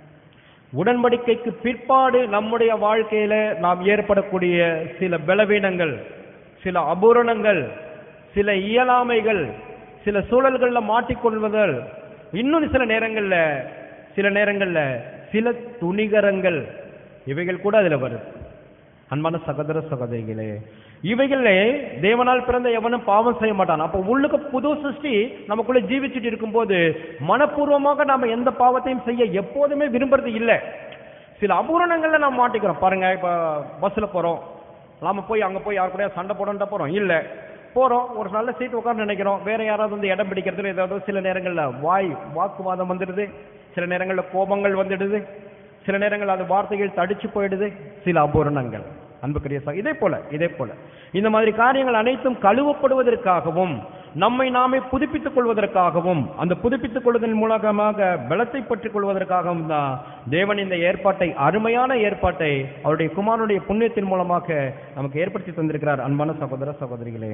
உடன்படிக்கைக்கு பிற்பாடு நம்முடைய வாழ்க்கையில நாம் ஏற்படக்கூடிய சில பலவீனங்கள் சில அபூரணங்கள் சில இயலாமைகள் சில சூழல்கள்ல மாட்டிக்கொள்வதல் இன்னும் சில நேரங்கள்ல சில நேரங்கள்ல சில துணிகரங்கள் இவைகள் கூட அதுல வருது அன்பான சகோதர சகோதரிகளே இவைகளே தேவனால் பிறந்த எவனும் பாவம் செய்ய மாட்டான் அப்போ உள்ளுக்கு புது சிருஷ்டி நமக்குள்ள ஜீவிச்சுட்டு இருக்கும்போது மனப்பூர்வமாக நாம எந்த பாவத்தையும் செய்ய எப்போதுமே விரும்புறது இல்லை சில அபூரணங்கள்ல நாம் மாட்டிக்கிறோம் பாருங்க இப்ப பஸ்ல போறோம் நாம போய் அங்க போய் யார் கூட சண்டை போடணும்ட்டா போறோம் இல்ல போறோம் ஒரு நல்ல சீட் உட்கார்ந்து நினைக்கிறோம் வேற யாராவது வந்து இடம் பிடிக்கிறதுல ஏதாவது சில நேரங்கள்ல வாய் வாக்குவாதம் வந்துடுது சில நேரங்கள்ல கோபங்கள் வந்துடுது சில நேரங்கள் அது வார்த்தைகள் தடிச்சு போயிடுது சில அபூரணங்கள் அன்புக்குரிய சகோ- இதே போல இதே போல இந்த மாதிரி காரியங்கள் அனைத்தும் கழுவப்படுவதற்காகவும் நம்மை நாமே புதுப்பித்துக் கொள்வதற்காகவும் அந்த புதுப்பித்துக் கொள்வதன் மூலமாக பலத்தை பற்றிக் கொள்வதற்காகவும் தான் தேவன் இந்த ஏற்பாட்டை அருமையான ஏற்பாட்டை அவருடைய குமாரனுடைய புண்ணியத்தின் மூலமாக நமக்கு ஏற்படுத்தி தந்திருக்கிறார் அன்பான சகோதர சகோதரிகளே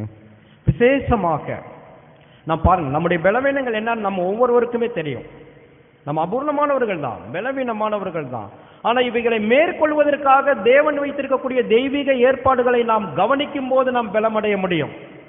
விசேஷமாக நாம் பாருங்க நம்முடைய பலவீனங்கள் என்னன்னு நம்ம ஒவ்வொருவருக்குமே தெரியும் நம்ம அபூர்ணமானவர்கள் தான் பலவீனமானவர்கள் தான் ஆனா இவைகளை மேற்கொள்வதற்காக தேவன் வைத்திருக்கக்கூடிய தெய்வீக ஏற்பாடுகளை நாம் கவனிக்கும் போது நாம் பலமடைய முடியும்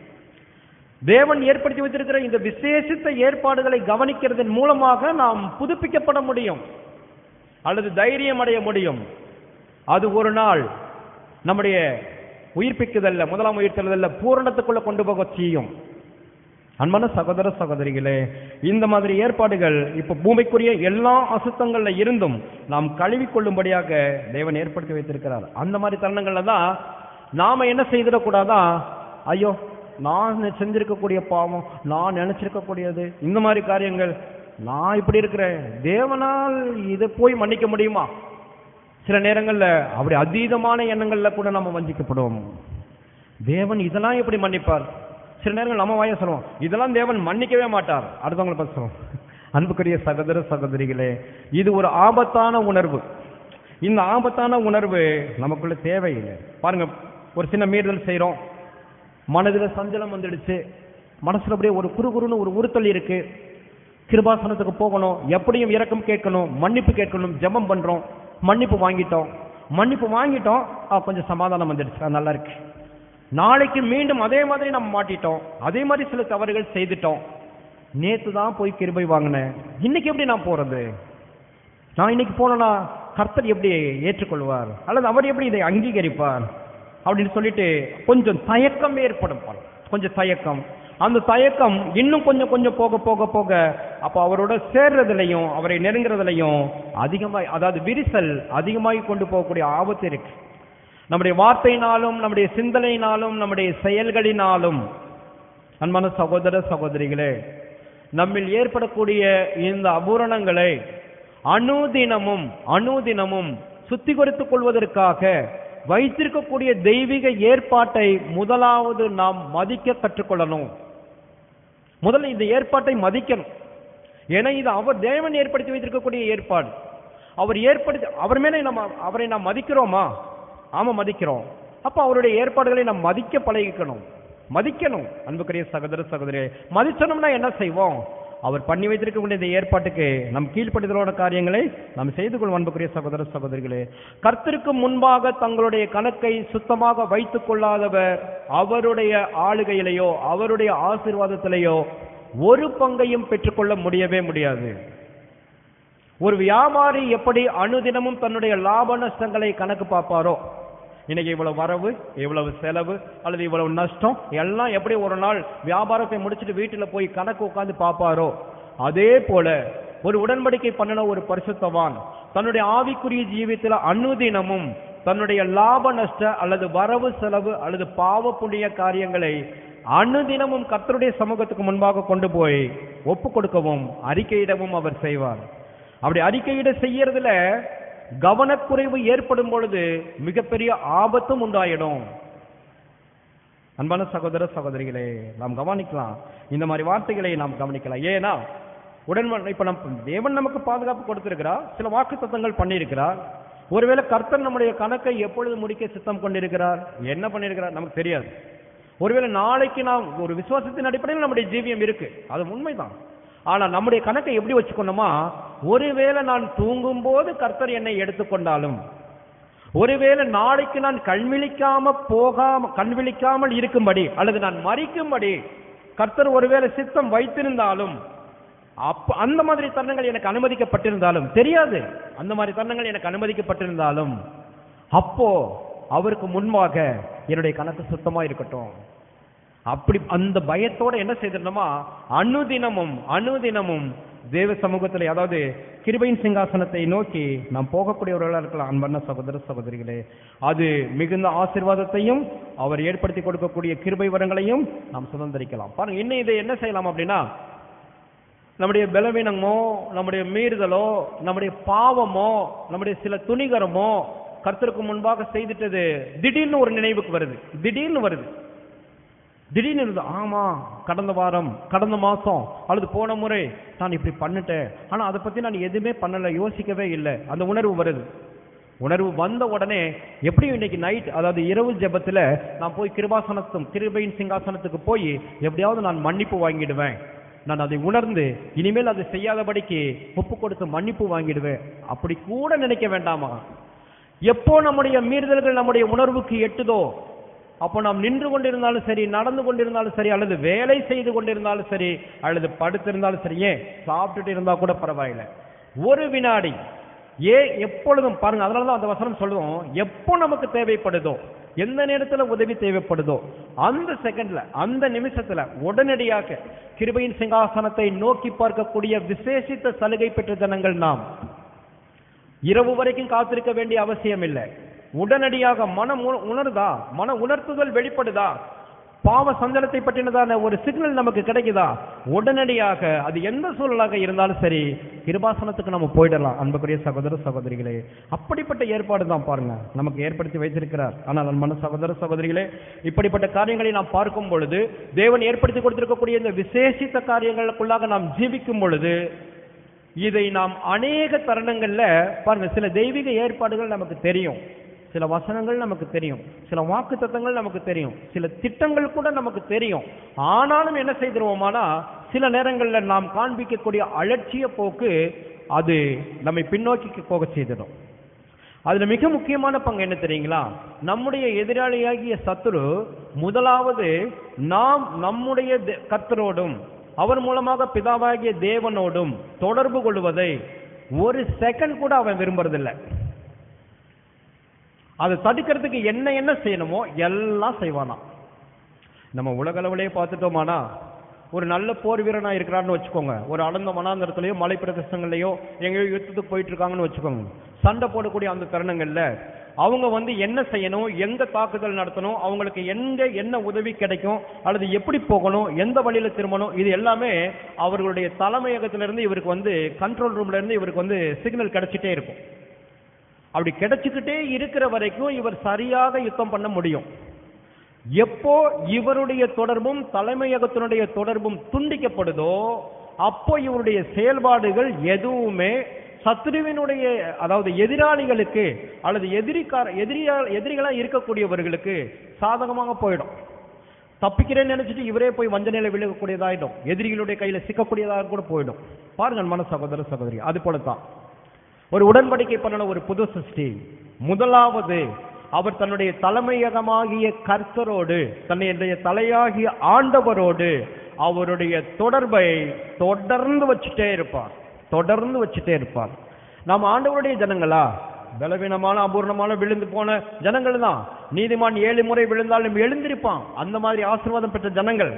தேவன் ஏற்படுத்தி வைத்திருக்கிற இந்த விசேஷித்த ஏற்பாடுகளை கவனிக்கிறதன் மூலமாக நாம் புதுப்பிக்கப்பட முடியும் அல்லது தைரியம் அடைய முடியும் அது ஒரு நாள் நம்முடைய உயிர்ப்பிக்குதல்ல முதலாம் உயிர்த்தெழுதல்ல பூரணத்துக்குள்ள கொண்டு போக செய்யும் அன்பான சகோதர சகோதரிகளே இந்த மாதிரி ஏற்பாடுகள் இப்ப பூமிக்குரிய எல்லா அசுத்தங்கள்ல இருந்தும் நாம் கழுவி கொள்ளும்படியாக தேவன் ஏற்படுத்தி வைத்திருக்கிறார் அந்த மாதிரி தருணங்கள்ல தான் நாம என்ன செய்திடக்கூடாதா ஐயோ நான் செஞ்சிருக்கக்கூடிய பாவம் நான் நினைச்சிருக்கக்கூடியது இந்த மாதிரி காரியங்கள் நான் இப்படி இருக்கிறேன் தேவனால் இதை போய் மன்னிக்க முடியுமா சில நேரங்கள்ல அப்படி அதீதமான எண்ணங்கள்ல கூட நம்ம வஞ்சிக்கப்படுவோம் தேவன் இதெல்லாம் எப்படி மன்னிப்பார் சில நேரங்கள் நம்ம வாய சொல்லுவோம் இதெல்லாம் தேவன் மன்னிக்கவே மாட்டார் அடுத்தவங்களை பத்தி சொல்லுவோம் அன்புக்குரிய சகோதர சகோதரிகளே இது ஒரு ஆபத்தான உணர்வு இந்த ஆபத்தான உணர்வு நமக்குள்ள தேவையில்லை பாருங்க ஒரு சின்ன மீறுதல் செய்றோம் மனதுல சஞ்சலம் வந்துடுச்சு மனசுல அப்படியே ஒரு குறுகுறுன்னு ஒரு உறுத்தல் இருக்கு கிருபாசனத்துக்கு போகணும் எப்படியும் இரக்கம் கேட்கணும் மன்னிப்பு கேட்கணும் ஜெபம் பண்றோம் மன்னிப்பு வாங்கிட்டோம் மன்னிப்பு வாங்கிட்டோம் ஆ, கொஞ்சம் சமாதானம் வந்துடுச்சு அது நல்லா இருக்கு நாளைக்கு மீண்டும் அதே மாதிரி நம்ம மாட்டிட்டோம் அதே மாதிரி சில தவறுகள் செய்துட்டோம் நேத்து தான் போய் கிருபை வாங்கினேன் இன்னைக்கு எப்படி நான் போறது நான் இன்னைக்கு போனேன்னா கர்த்தர் எப்படி ஏற்றுக்கொள்வார் அல்லது அவர் எப்படி இதை அங்கீகரிப்பார் அப்படின்னு சொல்லிட்டு கொஞ்சம் தயக்கம் ஏற்படும் பாருங்க. கொஞ்சம் தயக்கம் அந்த தயக்கம் இன்னும் கொஞ்சம் கொஞ்சம் போக போக போக அப்போ அவரோட சேர்றதுலையும் அவரை நெருங்குறதுலையும் அதிகமாய் அதாவது விரிசல் அதிகமாகி கொண்டு போகக்கூடிய ஆபத்து இருக்கு நம்முடைய வார்த்தையினாலும் நம்முடைய சிந்தனையினாலும் நம்முடைய செயல்களினாலும் அன்பான சகோதர சகோதரிகளே நம்மில் ஏற்படக்கூடிய இந்த அபூரணங்களை அனுதினமும் அனுதினமும் சுத்திகரித்துக் கொள்வதற்காக வைத்திருக்கக்கூடிய தெய்வீக ஏற்பாட்டை முதலாவது நாம் மதிக்க கற்றுக்கொள்ளணும் முதல்ல இந்த ஏற்பாட்டை மதிக்கணும் ஏன்னா இது அவர் தேவன் ஏற்படுத்தி வைத்திருக்கக்கூடிய ஏற்பாடு அவர் ஏற்படுத்தி அவர் மேலே நம்ம அவரை நாம் மதிக்கிறோமா ஆமா மதிக்கிறோம் அப்ப அவருடைய ஏற்பாடுகளை நாம் மதிக்க பழகிக்கணும் மதிக்கணும் அன்புக்குரிய சகோதர சகோதரி மதிச்சணும்னா என்ன செய்வோம் அவர் பண்ணி வைத்திருக்கக்கூடிய இந்த ஏற்பாட்டுக்கு நம் கீழ்ப்படுதலான காரியங்களை நாம் செய்து கொள்வோம் அன்புக்குரிய சகோதர சகோதரிகளே கர்த்தருக்கு முன்பாக தங்களுடைய கணக்கை சுத்தமாக வைத்துக் கொள்ளாதவர் அவருடைய ஆளுகையிலேயோ அவருடைய ஆசீர்வாதத்திலேயோ ஒரு பங்கையும் பெற்றுக்கொள்ள முடியவே முடியாது ஒரு வியாபாரி எப்படி அனுதினமும் தன்னுடைய லாப நஷ்டங்களை கணக்கு பார்ப்பாரோ இன்னைக்கு இவ்வளவு வரவு இவ்வளவு செலவு அல்லது இவ்வளவு நஷ்டம் எல்லாம் எப்படி ஒரு நாள் வியாபாரத்தை முடிச்சுட்டு வீட்டுல போய் கணக்கு உட்கார்ந்து பார்ப்பாரோ அதே போல ஒரு உடன்படிக்கை பண்ணின ஒரு பரிசுத்தவான் தன்னுடைய ஆவிக்குரிய ஜீவித்துல அனுதினமும் தன்னுடைய லாப நஷ்ட அல்லது வரவு செலவு அல்லது பாவ புண்ணிய காரியங்களை அனுதினமும் கர்த்தருடைய சமூகத்துக்கு முன்பாக கொண்டு போய் ஒப்பு கொடுக்கவும் அறிக்கையிடவும் அவர் செய்வார் அப்படி அறிக்கையிட செய்யறதுல கவனக்குறைவு ஏற்படும் பொழுது மிகப்பெரிய ஆபத்தும் உண்டாயிடும் அன்பான சகோதர சகோதரிகளே நாம் கவனிக்கலாம் இந்த மாதிரி வார்த்தைகளை நாம் கவனிக்கலாம் ஏன்னா உடன் இப்ப நம் தேவன் நமக்கு பாதுகாப்பு கொடுத்திருக்கிறார் சில வாக்கு தத்தங்கள் பண்ணியிருக்கிறார் ஒருவேளை கர்த்தர் நம்முடைய கணக்கை எப்பொழுது முடிக்க சித்தம் கொண்டிருக்கிறார் என்ன பண்ணியிருக்கிறார் நமக்கு தெரியாது ஒருவேளை நாளைக்கு நாம் ஒரு விசுவாசத்தின் அடிப்படையில் நம்முடைய ஜீவியம் இருக்கு அது உண்மைதான் ஆனா நம்முடைய கணக்கை எப்படி வச்சுக்கணுமா ஒருவேளை நான் தூங்கும் போது கர்த்தர் என்னை எடுத்துக்கொண்டாலும் ஒருவேளை நாளைக்கு நான் கண்விழிக்காம போகாம கண்விழிக்காமல் இருக்கும்படி அல்லது நான் மறிக்கும்படி கர்த்தர் ஒருவேளை சித்தம் வைத்திருந்தாலும் அப்ப அந்த மாதிரி தருணங்கள் எனக்கு அனுமதிக்கப்பட்டிருந்தாலும் தெரியாது அந்த மாதிரி தருணங்கள் எனக்கு அனுமதிக்கப்பட்டிருந்தாலும் அப்போ அவருக்கு முன்பாக என்னுடைய கணக்கு சுத்தமா இருக்கட்டும் அப்படி அந்த பயத்தோட என்ன செய்திருந்தோமா அனுதினமும் அனுதினமும் தேவ சமூகத்தில் அதாவது கிருபையின் சிங்காசனத்தை நோக்கி நாம் போகக்கூடியவர்களாக இருக்கலாம் அன்பண்ண சகோதர சகோதரிகளே அது மிகுந்த ஆசீர்வாதத்தையும் அவர் ஏற்படுத்தி கொடுக்கக்கூடிய கிருபை வரங்களையும் நாம் சுதந்திரிக்கலாம் பாருங்க இன்னும் இதை என்ன செய்யலாம் அப்படின்னா நம்முடைய பலவீனமோ நம்முடைய மீறுதலோ நம்முடைய பாவமோ நம்முடைய சில துணிகரமோ கர்த்தருக்கு முன்பாக செய்துட்டது திடீர்னு ஒரு நினைவுக்கு வருது திடீர்னு வருது திடீர்னு இருந்தது ஆமா கடந்த வாரம் கடந்த மாசம் அல்லது போன முறை நான் இப்படி பண்ணிட்டேன் ஆனா அதை பத்தி நான் எதுவுமே பண்ணல யோசிக்கவே இல்லை அந்த உணர்வு வருது உணர்வு வந்த உடனே எப்படியும் இன்னைக்கு நைட் அதாவது இரவு ஜெபத்துல நான் போய் கிருபாசனத்தும் கிருபையின் சிங்காசனத்துக்கு போய் எப்படியாவது நான் மன்னிப்பு வாங்கிடுவேன் நான் அதை உணர்ந்து இனிமேல் அதை செய்யாதபடிக்கு ஒப்பு கொடுத்து மன்னிப்பு வாங்கிடுவேன் அப்படி கூட நினைக்க வேண்டாமா எப்போ நம்முடைய மீறுதல்கள் நம்முடைய உணர்வுக்கு எட்டுதோ அப்போ நாம் நின்று கொண்டிருந்தாலும் சரி நடந்து கொண்டிருந்தாலும் சரி அல்லது வேலை செய்து கொண்டிருந்தாலும் சரி அல்லது படுத்திருந்தாலும் சரி ஏன் சாப்பிட்டுட்டு இருந்தா கூட பரவாயில்லை ஒரு வினாடி ஏ எப்பொழுதும் பாருங்க அதனால தான் அந்த வசனம் சொல்லுவோம் எப்போ நமக்கு தேவைப்படுதோ எந்த நேரத்துல உதவி தேவைப்படுதோ அந்த செகண்ட்ல அந்த நிமிஷத்துல உடனடியாக கிருபையின் சிங்காசனத்தை நோக்கி பார்க்கக்கூடிய விசேஷித்த சலுகை பெற்ற ஜனங்கள் நாம் இரவு வரைக்கும் காத்திருக்க வேண்டிய அவசியம் இல்லை உடனடியாக மனம் உண- உணருதா மன உணர்த்துதல் வெளிப்படுதா பாவ சஞ்சலத்தை பற்றினதான ஒரு சிக்னல் நமக்கு கிடைக்குதா உடனடியாக அது எந்த சூழலாக இருந்தாலும் சரி கிருபாசனத்துக்கு நம்ம போயிடலாம் அன்புக்குரிய சகோதர சகோதரிகளே அப்படிப்பட்ட ஏற்பாடு தான் பாருங்க நமக்கு ஏற்படுத்தி வைத்திருக்கிறார் ஆனால் அன்பான சகோதர சகோதரிகளே இப்படிப்பட்ட காரியங்களை நாம் பார்க்கும் பொழுது தேவன் ஏற்படுத்தி கொடுத்திருக்கக்கூடிய இந்த விசேஷித்த காரியங்களுக்குள்ளாக நாம் ஜீவிக்கும் பொழுது இதை நாம் அநேக தருணங்கள்ல பாருங்க சில தெய்வீக ஏற்பாடுகள் நமக்கு தெரியும் சில வசனங்கள் நமக்கு தெரியும் சில வாக்கு தத்தங்கள் நமக்கு தெரியும் சில திட்டங்கள் கூட நமக்கு தெரியும் ஆனாலும் என்ன செய்திருவோமானா சில நேரங்கள்ல நாம் காண்பிக்கக்கூடிய அலட்சிய போக்கு அது நம்மை பின்னோக்கி போக செய்திடும் அதுல மிக முக்கியமான பங்கு என்ன தெரியுங்களா நம்முடைய எதிராளியாகிய சத்துரு முதலாவது நாம் நம்முடைய தே- கர்த்தரோடும் அவர் மூலமாக பிதாவாகிய தேவனோடும் தொடர்பு கொள்வதை ஒரு செகண்ட் கூட அவன் விரும்புறதில்லை அதை தடுக்கிறதுக்கு என்ன என்ன செய்யணுமோ எல்லாம் செய்வானா நம்ம உலகளவிலே பார்த்துட்டோமானா ஒரு நல்ல போர் வீரனா இருக்கிறான்னு வச்சுக்கோங்க ஒரு அடர்ந்த மனாந்தரத்திலேயோ மலை பிரதேசங்கள்லயோ எங்கேயோ யுத்தத்துக்கு போயிட்டு இருக்காங்கன்னு வச்சுக்கோங்க சண்டை போடக்கூடிய அந்த தருணங்கள்ல அவங்க வந்து என்ன செய்யணும் எங்க தாக்குதல் நடத்தணும் அவங்களுக்கு எங்க என்ன உதவி கிடைக்கும் அல்லது எப்படி போகணும் எந்த வழியில திரும்பணும் இது எல்லாமே அவர்களுடைய தலைமையகத்திலிருந்து இவருக்கு வந்து கண்ட்ரோல் ரூம்ல இருந்து இவருக்கு வந்து சிக்னல் கிடைச்சிட்டே இருக்கும் அப்படி கிடைச்சிக்கிட்டே இருக்கிற வரைக்கும் இவர் சரியாக யுத்தம் பண்ண முடியும் எப்போ இவருடைய தொடர்பும் தலைமையகத்தினுடைய தொடர்பும் துண்டிக்கப்படுதோ அப்போ இவருடைய செயல்பாடுகள் எதுவுமே சத்ருவினுடைய அதாவது எதிராளிகளுக்கு அல்லது எதிரிக்கார எதிரியா எதிரிகளா இருக்கக்கூடியவர்களுக்கு சாதகமாக போயிடும் தப்பிக்கிறேன்னு நினைச்சிட்டு இவரே போய் வஞ்சனையில விழுகக்கூடியதாயிடும் எதிரிகளுடைய கையில சிக்கக்கூடியதாக கூட போயிடும் பாருங்க மன சகோதர சகோதரி அது போலத்தான் ஒரு உடன்படிக்கை பண்ணின ஒரு புது சிருஷ்டி முதலாவது அவர் தன்னுடைய தலைமையகமாகிய கர்த்தரோடு தன்னுடைய தலையாகிய ஆண்டவரோடு அவருடைய தொடர்பை தொடர்ந்து வச்சுட்டே இருப்பார் தொடர்ந்து வச்சுட்டே இருப்பார் நாம் ஆண்டவருடைய ஜனங்களா பலவீனமான அபூர்ணமான விழுந்து போன ஜனங்கள் தான் நீதிமான் ஏழு முறை விழுந்தாலும் எழுந்திருப்பான் அந்த மாதிரி ஆசீர்வாதம் பெற்ற ஜனங்கள்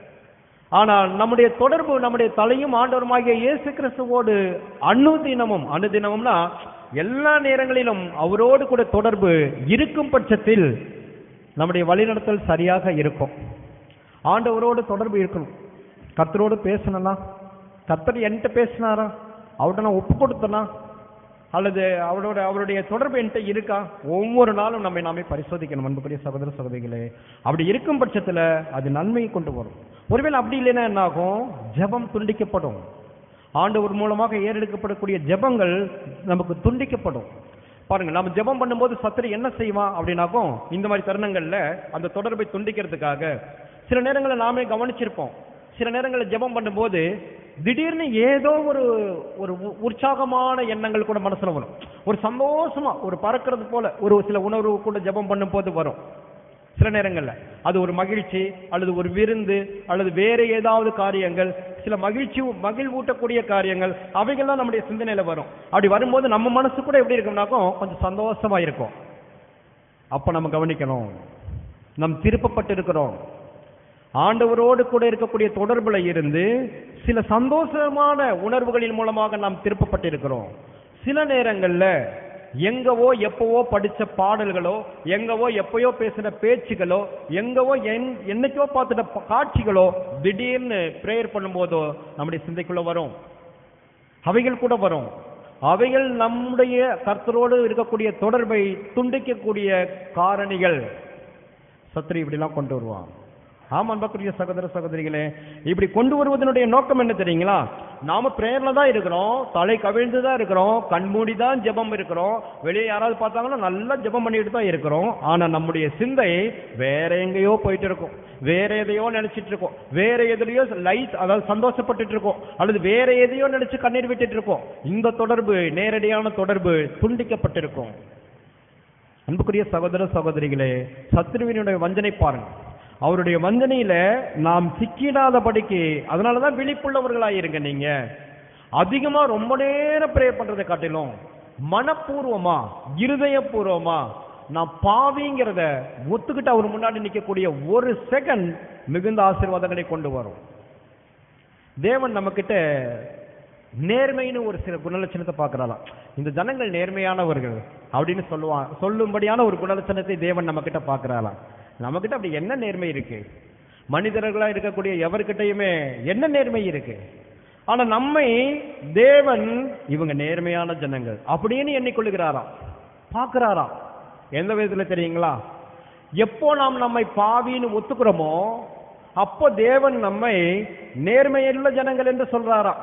ஆனால் நம்முடைய தொடர்பு நம்முடைய தலையும் ஆண்டவருமாகிய இயேசு கிறிஸ்துவோடு அனுதினமும் அனுதினமும்னா எல்லா நேரங்களிலும் அவரோடு கூட தொடர்பு இருக்கும் பட்சத்தில் நம்முடைய வழிநடத்தல் சரியாக இருக்கும் ஆண்டவரோடு தொடர்பு இருக்கணும் கர்த்தரோடு பேசணும்னா கர்த்தர் என்கிட்ட பேசினாரா அவர்கிட்ட நான் ஒப்பு கொடுத்தனா அல்லது அவரோட அவருடைய தொடர்பு என்கிட்ட இருக்கா ஒவ்வொரு நாளும் நம்மை நாமே பரிசோதிக்கணும் அன்புக்குரிய சகோதர சகோதரிகளே அப்படி இருக்கும் பட்சத்துல அது நன்மையை கொண்டு வரும் ஒருவேளை அப்படி இல்லைன்னா என்ன ஆகும் ஜெபம் துண்டிக்கப்படும் ஆண்டவர் மூலமாக ஏறெடுக்கப்படக்கூடிய ஜெபங்கள் நமக்கு துண்டிக்கப்படும் பாருங்க நம்ம ஜெபம் பண்ணும்போது சத்துரு என்ன செய்வான் அப்படின்னாக்கும் இந்த மாதிரி தருணங்கள்ல அந்த தொடர்பை துண்டிக்கிறதுக்காக சில நேரங்களில் நாமே கவனிச்சிருப்போம் சில நேரங்களில் ஜெபம் பண்ணும்போது திடீர்னு ஏதோ ஒரு ஒரு உ- உற்சாகமான எண்ணங்கள் கூட மனசுல வரும் ஒரு சந்தோஷமா ஒரு பறக்கிறது போல ஒரு சில உணர்வு கூட ஜெபம் பண்ணும்போது வரும் சில நேரங்கள்ல அது ஒரு மகிழ்ச்சி அல்லது ஒரு விருந்து அல்லது வேற ஏதாவது காரியங்கள் சில மகிழ்ச்சி மகிழ்வூட்டக்கூடிய காரியங்கள் அவைகள்லாம் நம்முடைய சிந்தனையில வரும் அப்படி வரும்போது நம்ம மனசு கூட எப்படி இருக்கும்னாக்கும் கொஞ்சம் சந்தோஷமா இருக்கும் அப்ப நம்ம கவனிக்கணும் நம் திருப்பப்பட்டு இருக்கிறோம் ஆண்டவரோடு கூட இருக்கக்கூடிய தொடர்புல இருந்து சில சந்தோஷமான உணர்வுகளின் மூலமாக நாம் திருப்பப்பட்டிருக்கிறோம் சில நேரங்கள்ல எங்கவோ எப்பவோ படிச்ச பாடல்களோ எங்கவோ எப்பயோ பேசின பேச்சுகளோ எங்கவோ என் என்னைக்கோ பார்த்துட்ட ப- காட்சிகளோ திடீர்னு பிரேயர் பண்ணும்போதோ நம்முடைய சிந்தைக்குள்ள வரும் அவைகள் கூட வரும் அவைகள் நம்முடைய கர்த்தரோடு இருக்கக்கூடிய தொடர்பை துண்டிக்கக்கூடிய காரணிகள் சத்ரி இப்படிலாம் கொண்டு வருவான் ஆமா அன்பக்குரிய சகோதர சகோதரிகளே இப்படி கொண்டு வருவதனுடைய நோக்கம் என்ன தெரியுங்களா நாம பிரேயர்ல தான் இருக்கிறோம் தலை கவிழ்ந்து தான் இருக்கிறோம் கண்மூடி தான் ஜெபம் இருக்கிறோம் வெளியே யாராவது பார்த்தாங்கன்னா நல்லா ஜெபம் பண்ணிட்டு தான் இருக்கிறோம் ஆனா நம்முடைய சிந்தை வேற எங்கேயோ போயிட்டு இருக்கும் வேற எதையோ நினைச்சிட்டு இருக்கோம் வேற எதுலயோ லைட் அதாவது சந்தோஷப்பட்டுட்டு இருக்கோம் அல்லது வேற எதையோ நினைச்சு கண்ணீர் விட்டுட்டு இருக்கோம் இந்த தொடர்பு நேரடியான தொடர்பு துண்டிக்கப்பட்டிருக்கும் அன்புக்குரிய சகோதர சகோதரிகளே சத்ருவினுடைய வஞ்சனை பாருங்க அவருடைய வஞ்சனையில நாம் சிக்கிடாதபடிக்கு அதனாலதான் விழிப்புள்ளவர்களாயிருங்க நீங்க அதிகமா ரொம்ப நேரம் ப்ரே பண்றதை காட்டிலும் மனப்பூர்வமா இருதயபூர்வமா நான் பாவிங்கிறத ஒத்துக்கிட்டு அவர் முன்னாடி நிக்கக்கூடிய ஒரு செகண்ட் மிகுந்த ஆசீர்வாதங்களை கொண்டு வரும் தேவன் நம்மக்கிட்ட நேர்மைன்னு ஒரு சில குணலட்சணத்தை பார்க்கறாளாம் இந்த ஜனங்கள் நேர்மையானவர்கள் அப்படின்னு சொல்லுவான் சொல்லும்படியான ஒரு குணலட்சணத்தை தேவன் நம்ம கிட்ட பார்க்கறாளாம் நம்ம கிட்ட அப்படி என்ன நேர்மை இருக்கு மனிதர்களா இருக்கக்கூடிய எவர்கிட்டயுமே என்ன நேர்மை இருக்கு ஆனா நம்மை தேவன் இவங்க நேர்மையான ஜனங்கள் அப்படின்னு எண்ணிக்கொள்ளுகிறாராம் பார்க்கறாராம் எந்த விதத்துல தெரியுங்களா எப்போ நாம் நம்மை பாவின்னு ஒத்துக்கிறோமோ அப்போ தேவன் நம்மை நேர்மையுள்ள ஜனங்கள் என்று சொல்றாராம்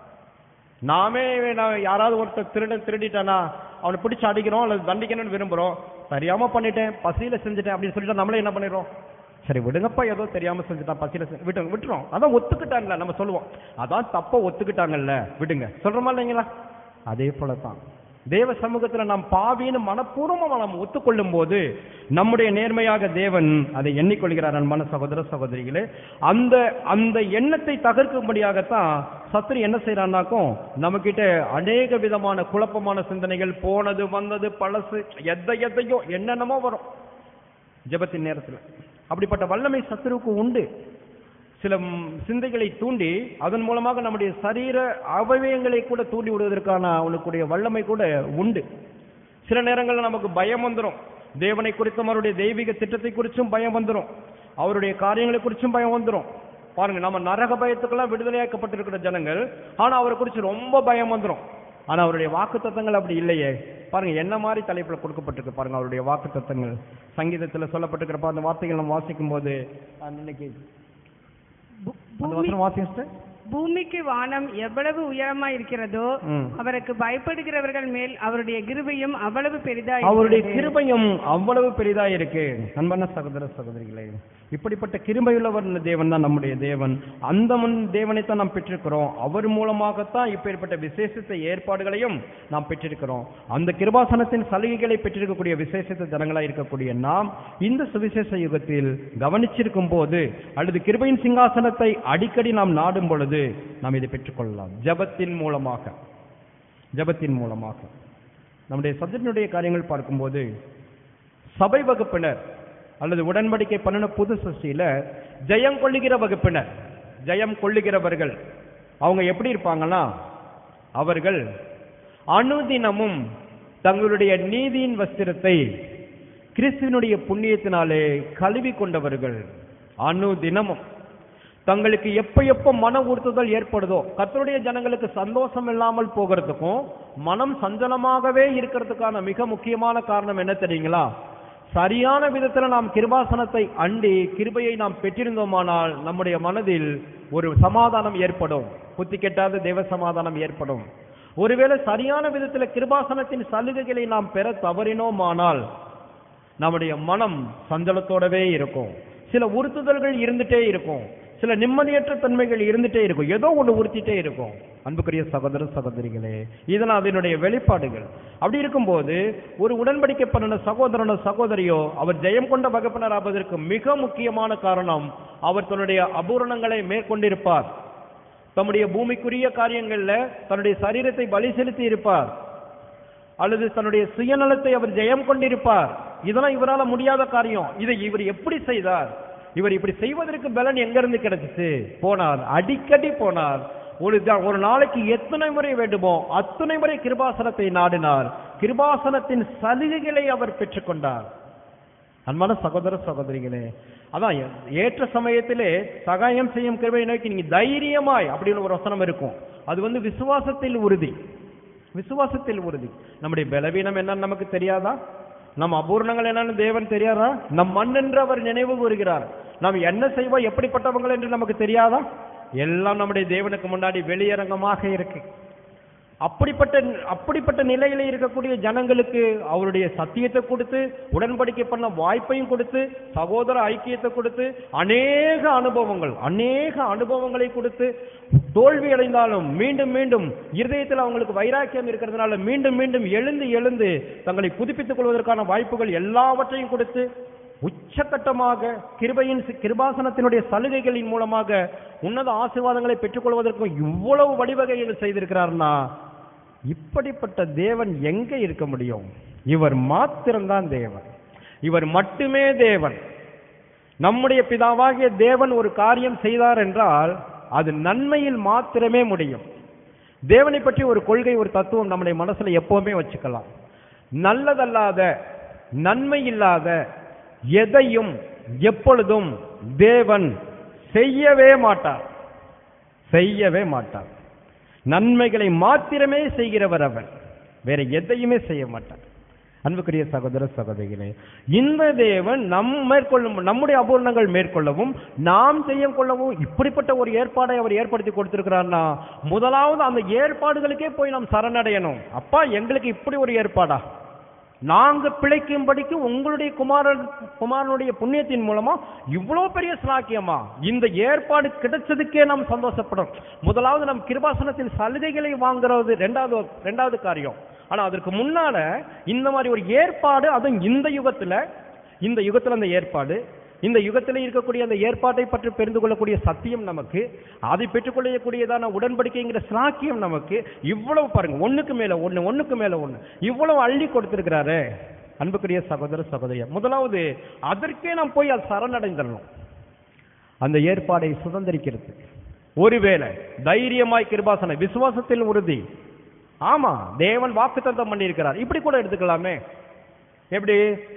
நாமே நான் யாராவது ஒருத்தர் திருட திருடிட்டானா அவனை பிடிச்சு அடிக்கிறோம் அல்லது தண்டிக்கணும்னு விரும்புறோம் தெரியாம பண்ணிட்டேன் பசியில செஞ்சுட்டேன் அப்படின்னு சொல்லிட்டு நம்மளே என்ன பண்ணிடுறோம் சரி விடுங்கப்பா ஏதோ தெரியாம செஞ்சுட்டான் பசியில செஞ்சு- விட்டு விட்டுறோம் அதான் ஒத்துக்கிட்டாங்கல்ல நம்ம சொல்லுவோம் அதான் தப்ப ஒத்துக்கிட்டாங்கல்ல விடுங்க சொல்றோமா இல்லைங்களா அதே போலதான் தேவ சமூகத்துல நாம் பாவின்னு மனப்பூர்வமா நாம் ஒத்துக்கொள்ளும் போது நம்முடைய நேர்மையாக தேவன் அதை எண்ணிக்கொள்கிறார் அன்பான சகோதர சகோதரிகளே அந்த அந்த எண்ணத்தை தகர்க்கும்படியாகத்தான் சத்ரு என்ன செய்யறான்னாக்கும் நம்ம கிட்ட அநேக விதமான குழப்பமான சிந்தனைகள் போனது வந்தது பழசு எதை எதையோ என்னென்னமோ வரும் ஜெபத்தின் நேரத்துல அப்படிப்பட்ட வல்லமை சத்துருவுக்கு உண்டு சில ம், சிந்தைகளை தூண்டி அதன் மூலமாக நம்முடைய சரீர அவயவங்களை கூட தூண்டி விடுவதற்கான அவனுக்குடைய வல்லமை கூட உண்டு சில நேரங்கள்ல நமக்கு பயம் வந்துடும் தேவனை குறித்தும் அவருடைய தெய்வீக திட்டத்தை குறிச்சும் பயம் வந்துடும் அவருடைய காரியங்களை குறிச்சும் பயம் வந்துடும் பாருங்க நம்ம நரக பயத்துக்கெல்லாம் விடுதலையாக்கப்பட்டிருக்கிற ஜனங்கள் ஆனா அவரை குறித்து ரொம்ப பயம் வந்துடும் ஆனா அவருடைய வாக்கு தத்தங்கள் அப்படி இல்லையே பாருங்க என்ன மாதிரி தலைப்புல கொடுக்கப்பட்டிருக்கு பாருங்க அவருடைய வாக்கு தத்தங்கள் சங்கீதத்துல சொல்லப்பட்டிருக்கிறப்ப அந்த வார்த்தைகள் நம்ம வாசிக்கும் போது இன்னைக்கு பூ- அந்த பூமி வசனம் வாசிங்க sister. பூமிக்கு வானம் எவ்வளவு உயரமா இருக்கிறதோ ம். அவருக்கு பயப்படுகிறவர்கள் மேல் அவருடைய கிருபையும் அவ்வளவு பெரிதா அவருடைய இருக்கிறது. கிருபையும் அவ்வளவு பெரிதா இருக்கு அன்பான சகோதர சகோதரிகளே இப்படிப்பட்ட கிருபையுள்ளவர் இந்த தேவன் தான் நம்முடைய தேவன் அந்த முன் தேவனைத்தான் நாம் பெற்றிருக்கிறோம் அவர் மூலமாகத்தான் இப்பேற்பட்ட விசேஷித்த ஏற்பாடுகளையும் நாம் பெற்றிருக்கிறோம் அந்த கிருபாசனத்தின் சலுகைகளை பெற்றிருக்கக்கூடிய விசேஷித்த ஜனங்களாய் இருக்கக்கூடிய நாம் இந்த சுவிசேஷ யுகத்தில் கவனிச்சிருக்கும் போது அல்லது கிருபையின் சிங்காசனத்தை அடிக்கடி நாம் நாடும் பொழுது நாம் இதை பெற்றுக்கொள்ளலாம் ஜெபத்தின் மூலமாக ஜெபத்தின் மூலமாக நம்முடைய சப்ஜெக்டினுடைய காரியங்கள் பார்க்கும்போது சபை வகுப்பினர் அல்லது உடன்படிக்கை பண்ணின புது சஷ்டியில ஜெயம் கொள்ளுகிற வகுப்பினர் ஜெயம் கொள்ளுகிறவர்கள் அவங்க எப்படி இருப்பாங்கன்னா அவர்கள் அனுதினமும் தங்களுடைய நீதியின் வஸ்திரத்தை கிறிஸ்துவனுடைய புண்ணியத்தினாலே கழுவி கொண்டவர்கள் அனுதினமும் தங்களுக்கு எப்ப எப்ப மன உறுத்துதல் ஏற்படுதோ கர்த்தருடைய ஜனங்களுக்கு சந்தோஷம் இல்லாமல் போகிறதுக்கும் மனம் சஞ்சலமாகவே இருக்கிறதுக்கான மிக முக்கியமான காரணம் என்ன தெரியுங்களா சரியான விதத்துல நாம் கிருபாசனத்தை அண்டி கிருபையை நாம் பெற்றிருந்தோமானால் நம்முடைய மனதில் ஒரு சமாதானம் ஏற்படும் புத்தி கெட்டாத தேவ சமாதானம் ஏற்படும் ஒருவேளை சரியான விதத்துல கிருபாசனத்தின் சலுகைகளை நாம் பெற தவறினோமானால் நம்முடைய மனம் சஞ்சலத்தோடவே இருக்கும் சில உறுத்துதல்கள் இருந்துட்டே இருக்கும் சில நிம்மதியற்ற தன்மைகள் இருந்துட்டே இருக்கும் ஏதோ ஒன்று உறுத்திட்டே இருக்கும் அன்புக்குரிய சகோதர சகோதரிகளே இதெல்லாம் அதனுடைய வெளிப்பாடுகள் அப்படி இருக்கும்போது ஒரு உடன்படிக்கை பண்ணின சகோதரனோ சகோதரியோ அவர் ஜெயம் கொண்ட வகுப்பினர் ஆவதற்கு மிக முக்கியமான காரணம் அவர் தன்னுடைய அபூரணங்களை மேற்கொண்டிருப்பார் தம்முடைய பூமிக்குரிய காரியங்கள்ல தன்னுடைய சரீரத்தை பலி செலுத்தி இருப்பார் அல்லது தன்னுடைய சுயநலத்தை அவர் ஜெயம் கொண்டிருப்பார் இதெல்லாம் இவரால முடியாத காரியம் இதை இவர் எப்படி செய்தார் இவர் இப்படி செய்வதற்கு பலன் எங்க இருந்து கிடைச்சிச்சு போனார் அடிக்கடி போனார் ஒரு த- ஒரு நாளைக்கு எத்தனை முறை வேண்டுமோ அத்தனை முறை கிருபாசனத்தை நாடினார் கிருபாசனத்தின் சலுகைகளை அவர் பெற்றுக்கொண்டார் அன்பான சகோதர சகோதரிகளே அதான் ஏ- ஏற்ற சமயத்திலே சகாயம் செய்யும் கிருபை நோக்கி நீங்க தைரியமாய் அப்படின்னு ஒரு வசனம் இருக்கும் அது வந்து விசுவாசத்தில் உறுதி விசுவாசத்தில் உறுதி நம்முடைய பலவீனம் என்னன்னு நமக்கு தெரியாதா நம் அபூர்ணங்கள் என்னன்னு தேவன் தெரியாதா நம் மண் என்று அவர் நினைவு கூறுகிறார் நாம் என்ன செய்வோம் எப்படிப்பட்டவங்கள் என்று நமக்கு தெரியாதா எல்லாம் நம்முடைய தேவனுக்கு முன்னாடி வெளியரங்கமாக இருக்கு அப்படிப்பட்ட அப்படிப்பட்ட நிலையில இருக்கக்கூடிய ஜனங்களுக்கு அவருடைய சத்தியத்தை கொடுத்து உடன்படிக்கை பண்ண வாய்ப்பையும் கொடுத்து சகோதர ஐக்கியத்தை கொடுத்து அநேக அனுபவங்கள் அநேக அனுபவங்களை கொடுத்து தோல்வி அடைந்தாலும் மீண்டும் மீண்டும் இருதயத்தில் அவங்களுக்கு வைராக்கியம் இருக்கிறதுனால மீண்டும் மீண்டும் எழுந்து எழுந்து தங்களை புதுப்பித்துக் கொள்வதற்கான வாய்ப்புகள் எல்லாவற்றையும் கொடுத்து உச்சக்கட்டமாக கிருபையின் சி- கிருபாசனத்தினுடைய சலுகைகளின் மூலமாக உன்னத ஆசீர்வாதங்களை பெற்றுக்கொள்வதற்கும் இவ்வளவு வழிவகைகள் செய்திருக்கிறார்னா இப்படிப்பட்ட தேவன் எங்க இருக்க முடியும் இவர் மாத்திரம்தான் தேவன் இவர் மட்டுமே தேவன் நம்முடைய பிதாவாகிய தேவன் ஒரு காரியம் செய்தார் என்றால் அது நன்மையில் மாத்திரமே முடியும் தேவனை பற்றி ஒரு கொள்கை ஒரு தத்துவம் நம்முடைய மனசுல எப்பவுமே வச்சுக்கலாம் நல்லதல்லாத நன்மை இல்லாத எதையும் எப்பொழுதும் தேவன் செய்யவே மாட்டார் செய்யவே மாட்டார் நன்மைகளை மாத்திரமே செய்கிறவர் அவர் வேற எதையுமே செய்ய மாட்டார் அன்புக்குரிய சகோதர சகோதரிகளே இந்த தேவன் நம் மேற்கொள்ளும் நம்முடைய அபூர்ணங்கள் மேற்கொள்ளவும் நாம் செய்ய கொள்ளவும் இப்படிப்பட்ட ஒரு ஏற்பாடை அவர் ஏற்படுத்தி கொடுத்திருக்கிறார்னா முதலாவது அந்த ஏற்பாடுகளுக்கே போய் நாம் சரணடையணும் அப்பா எங்களுக்கு இப்படி ஒரு ஏற்பாடா நாங்க பிழைக்கும்படிக்கு உங்களுடைய குமாரன் குமாரனுடைய புண்ணியத்தின் மூலமா இவ்வளவு பெரிய சிலாக்கியமா இந்த ஏற்பாடு கிடைச்சதுக்கே நாம் சந்தோஷப்படும் முதலாவது நம் கிருபாசனத்தின் சலுகைகளை வாங்குறது ரெண்டாவது ரெண்டாவது காரியம் ஆனா அதற்கு முன்னால இந்த மாதிரி ஒரு ஏற்பாடு அதுவும் இந்த யுகத்துல இந்த யுகத்துல அந்த ஏற்பாடு இந்த யுகத்தில் இருக்கக்கூடிய அந்த ஏற்பாட்டை பற்றி தெரிந்து கொள்ளக்கூடிய சத்தியம் நமக்கு அதை பெற்றுக்கொள்ளக்கூடியதான உடன்படிக்கைங்கிற சாக்கியம் நமக்கு இவ்வளவு பாருங்க ஒண்ணுக்கு மேல ஒண்ணு ஒண்ணுக்கு மேல ஒண்ணு இவ்வளவு அள்ளி கொடுத்திருக்கிறாரு அன்புக்குரிய சகோதர சகோதரியா முதலாவது அதற்கே நாம் போய் அது சரணடைந்துடணும் அந்த ஏற்பாடை சுதந்திரிக்கிறது ஒருவேளை தைரியமாய் கிருபாசன விசுவாசத்தில் உறுதி ஆமா தேவன் வாக்குத்தத்தம் பண்ணியிருக்கிறார் இப்படி கூட எடுத்துக்கலாமே எப்படி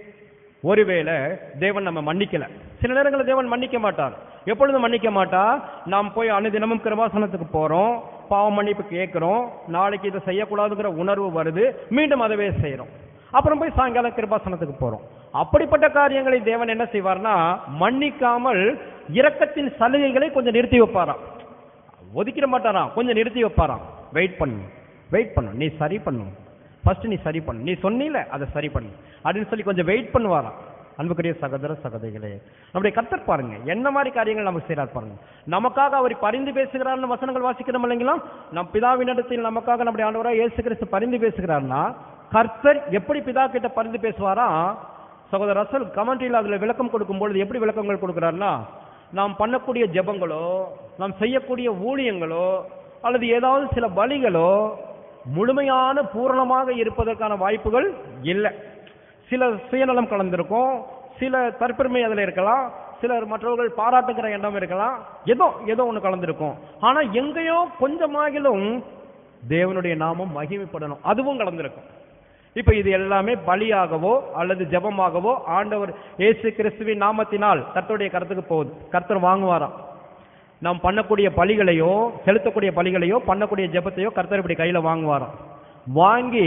ஒருவேளை தேவன் நம்ம மன்னிக்கல சில நேரங்களில் தேவன் மன்னிக்க மாட்டார் எப்பொழுதும் மன்னிக்க மாட்டார் நாம் போய் அனுதினமும் கிருபாசனத்துக்கு போறோம் பாவ மன்னிப்பு கேட்கிறோம் நாளைக்கு இதை செய்யக்கூடாதுங்கிற உணர்வு வருது மீண்டும் அதவே செய்றோம் அப்புறம் போய் சாயங்காலம் கிருபாசனத்துக்கு போறோம் அப்படிப்பட்ட காரியங்களை தேவன் என்ன செய்வார்னா மன்னிக்காமல் இரக்கத்தின் சலுகைகளை கொஞ்சம் நிறுத்தி வைப்பாராம் ஒதுக்கிட மாட்டாராம் கொஞ்சம் நிறுத்தி வைப்பாராம் வெயிட் பண்ணு வெயிட் பண்ணு நீ சரி பண்ணு ஃபர்ஸ்ட் நீ சரி பண்ணு நீ சொன்னீல அதை சரி பண்ணு அப்படின்னு சொல்லி கொஞ்சம் வெயிட் பண்ணுவாராம் அன்புக்குரிய சகோதர சகோதரிகளே நம்முடைய கத்தர் பாருங்க என்ன மாதிரி காரியங்கள் நமக்கு செய்றார் பாருங்க நமக்காக அவர் பரிந்து பேசுகிறார்னு வசனங்கள் வாசிக்கிறோம் இல்லைங்களா நம் பிதாவினிடத்தில் நமக்காக நம்முடைய ஆண்டவராக இயேசு கிறிஸ்து பரிந்து பேசுகிறார்னா கர்த்தர் எப்படி பிதா கிட்ட பரிந்து பேசுவாரா சகோதரர் ரசல் கமெண்ட்ரியில் அதுல விளக்கம் கொடுக்கும் பொழுது எப்படி விளக்கங்கள் கொடுக்கிறார்னா நாம் பண்ணக்கூடிய ஜெபங்களோ நாம் செய்யக்கூடிய ஊழியங்களோ அல்லது ஏதாவது சில பலிகளோ முழுமையான பூரணமாக இருப்பதற்கான வாய்ப்புகள் இல்லை சில சுயநலம் கலந்திருக்கும் சில தற்பெருமை அதில் இருக்கலாம் சிலர் மற்றவர்கள் பாராட்டுகிற எண்ணம் இருக்கலாம் ஏதோ ஏதோ ஒன்று கலந்திருக்கும் ஆனா எங்கேயோ கொஞ்சமாகிலும் தேவனுடைய நாமம் மகிமைப்படணும் அதுவும் கலந்திருக்கும் இப்ப இது எல்லாமே பலியாகவோ அல்லது ஜெபமாகவோ ஆண்டவர் இயேசு கிறிஸ்துவின் நாமத்தினால் கர்த்தருடைய கருத்துக்கு போகுது கர்த்தர் வாங்குவாராம் நாம் பண்ணக்கூடிய பலிகளையோ செலுத்தக்கூடிய பலிகளையோ பண்ணக்கூடிய ஜெபத்தையோ கர்த்தர் இப்படி கையில வாங்குவாராம் வாங்கி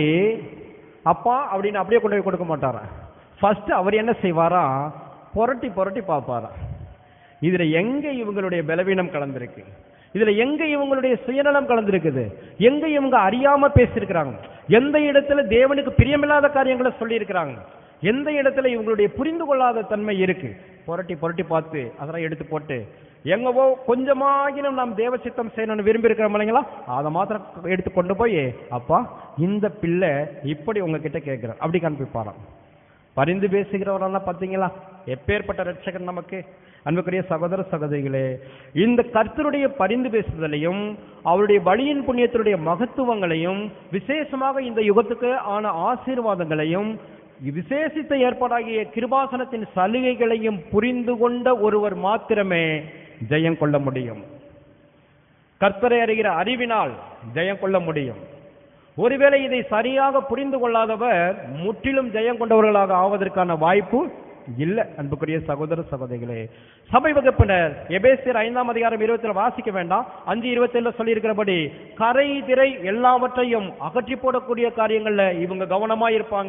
அப்பா அப்படின்னு அப்படியே கொண்டு போய் கொடுக்க மாட்டாராம் ஃபர்ஸ்ட் அவர் என்ன செய்வாராம் புரட்டி புரட்டி பார்ப்பாராம் இதுல எங்க இவங்களுடைய பலவீனம் கலந்திருக்கு இதுல எங்க இவங்களுடைய சுயநலம் கலந்திருக்குது எங்க இவங்க அறியாம பேசியிருக்கிறாங்க எந்த இடத்துல தேவனுக்கு பிரியமில்லாத காரியங்களை சொல்லியிருக்கிறாங்க எந்த இடத்துல இவங்களுடைய புரிந்து கொள்ளாத தன்மை இருக்கு புரட்டி புரட்டி பார்த்து அதெல்லாம் எடுத்து போட்டு எங்கவோ கொஞ்சமாகினும் நாம் தேவ சித்தம் செய்யணும்னு விரும்பி இருக்கிறோம் இல்லைங்களா அதை மாத்திரம் எடுத்து கொண்டு போய் அப்பா இந்த பிள்ளை இப்படி உங்ககிட்ட கேட்கிறேன் அப்படி காண்பிப்பாராம் பரிந்து பேசுகிறவரெல்லாம் பார்த்தீங்களா எப்பேற்பட்ட ரட்சகன் நமக்கு அன்புக்குரிய சகோதர சகோதரிகளே இந்த கர்த்தருடைய பரிந்து பேசுதலையும் அவருடைய வழியின் புண்ணியத்தினுடைய மகத்துவங்களையும் விசேஷமாக இந்த யுகத்துக்கு ஆன ஆசீர்வாதங்களையும் விசேஷித்த ஏற்பாடாகிய கிருபாசனத்தின் சலுகைகளையும் புரிந்து கொண்ட ஒருவர் மாத்திரமே ஜெயம் கொள்ள முடியும் கர்த்தரை அறிகிற அறிவினால் ஜெயம் கொள்ள முடியும் ஒருவேளை இதை சரியாக புரிந்து கொள்ளாதவர் முற்றிலும் ஜெயம் கொண்டவர்களாக ஆவதற்கான வாய்ப்பு இல்ல அன்புக்குரிய சகோதர சகோதரிகளே சபை வகுப்பினர் எபேசியர் ஐந்தாம் அதிகாரம் இருபத்தில வாசிக்க வேண்டாம் அஞ்சு இருபத்தேழுல சொல்லியிருக்கிறபடி கரை திரை எல்லாவற்றையும் அகற்றி போடக்கூடிய காரியங்கள்ல இவங்க கவனமா இருப்பாங்க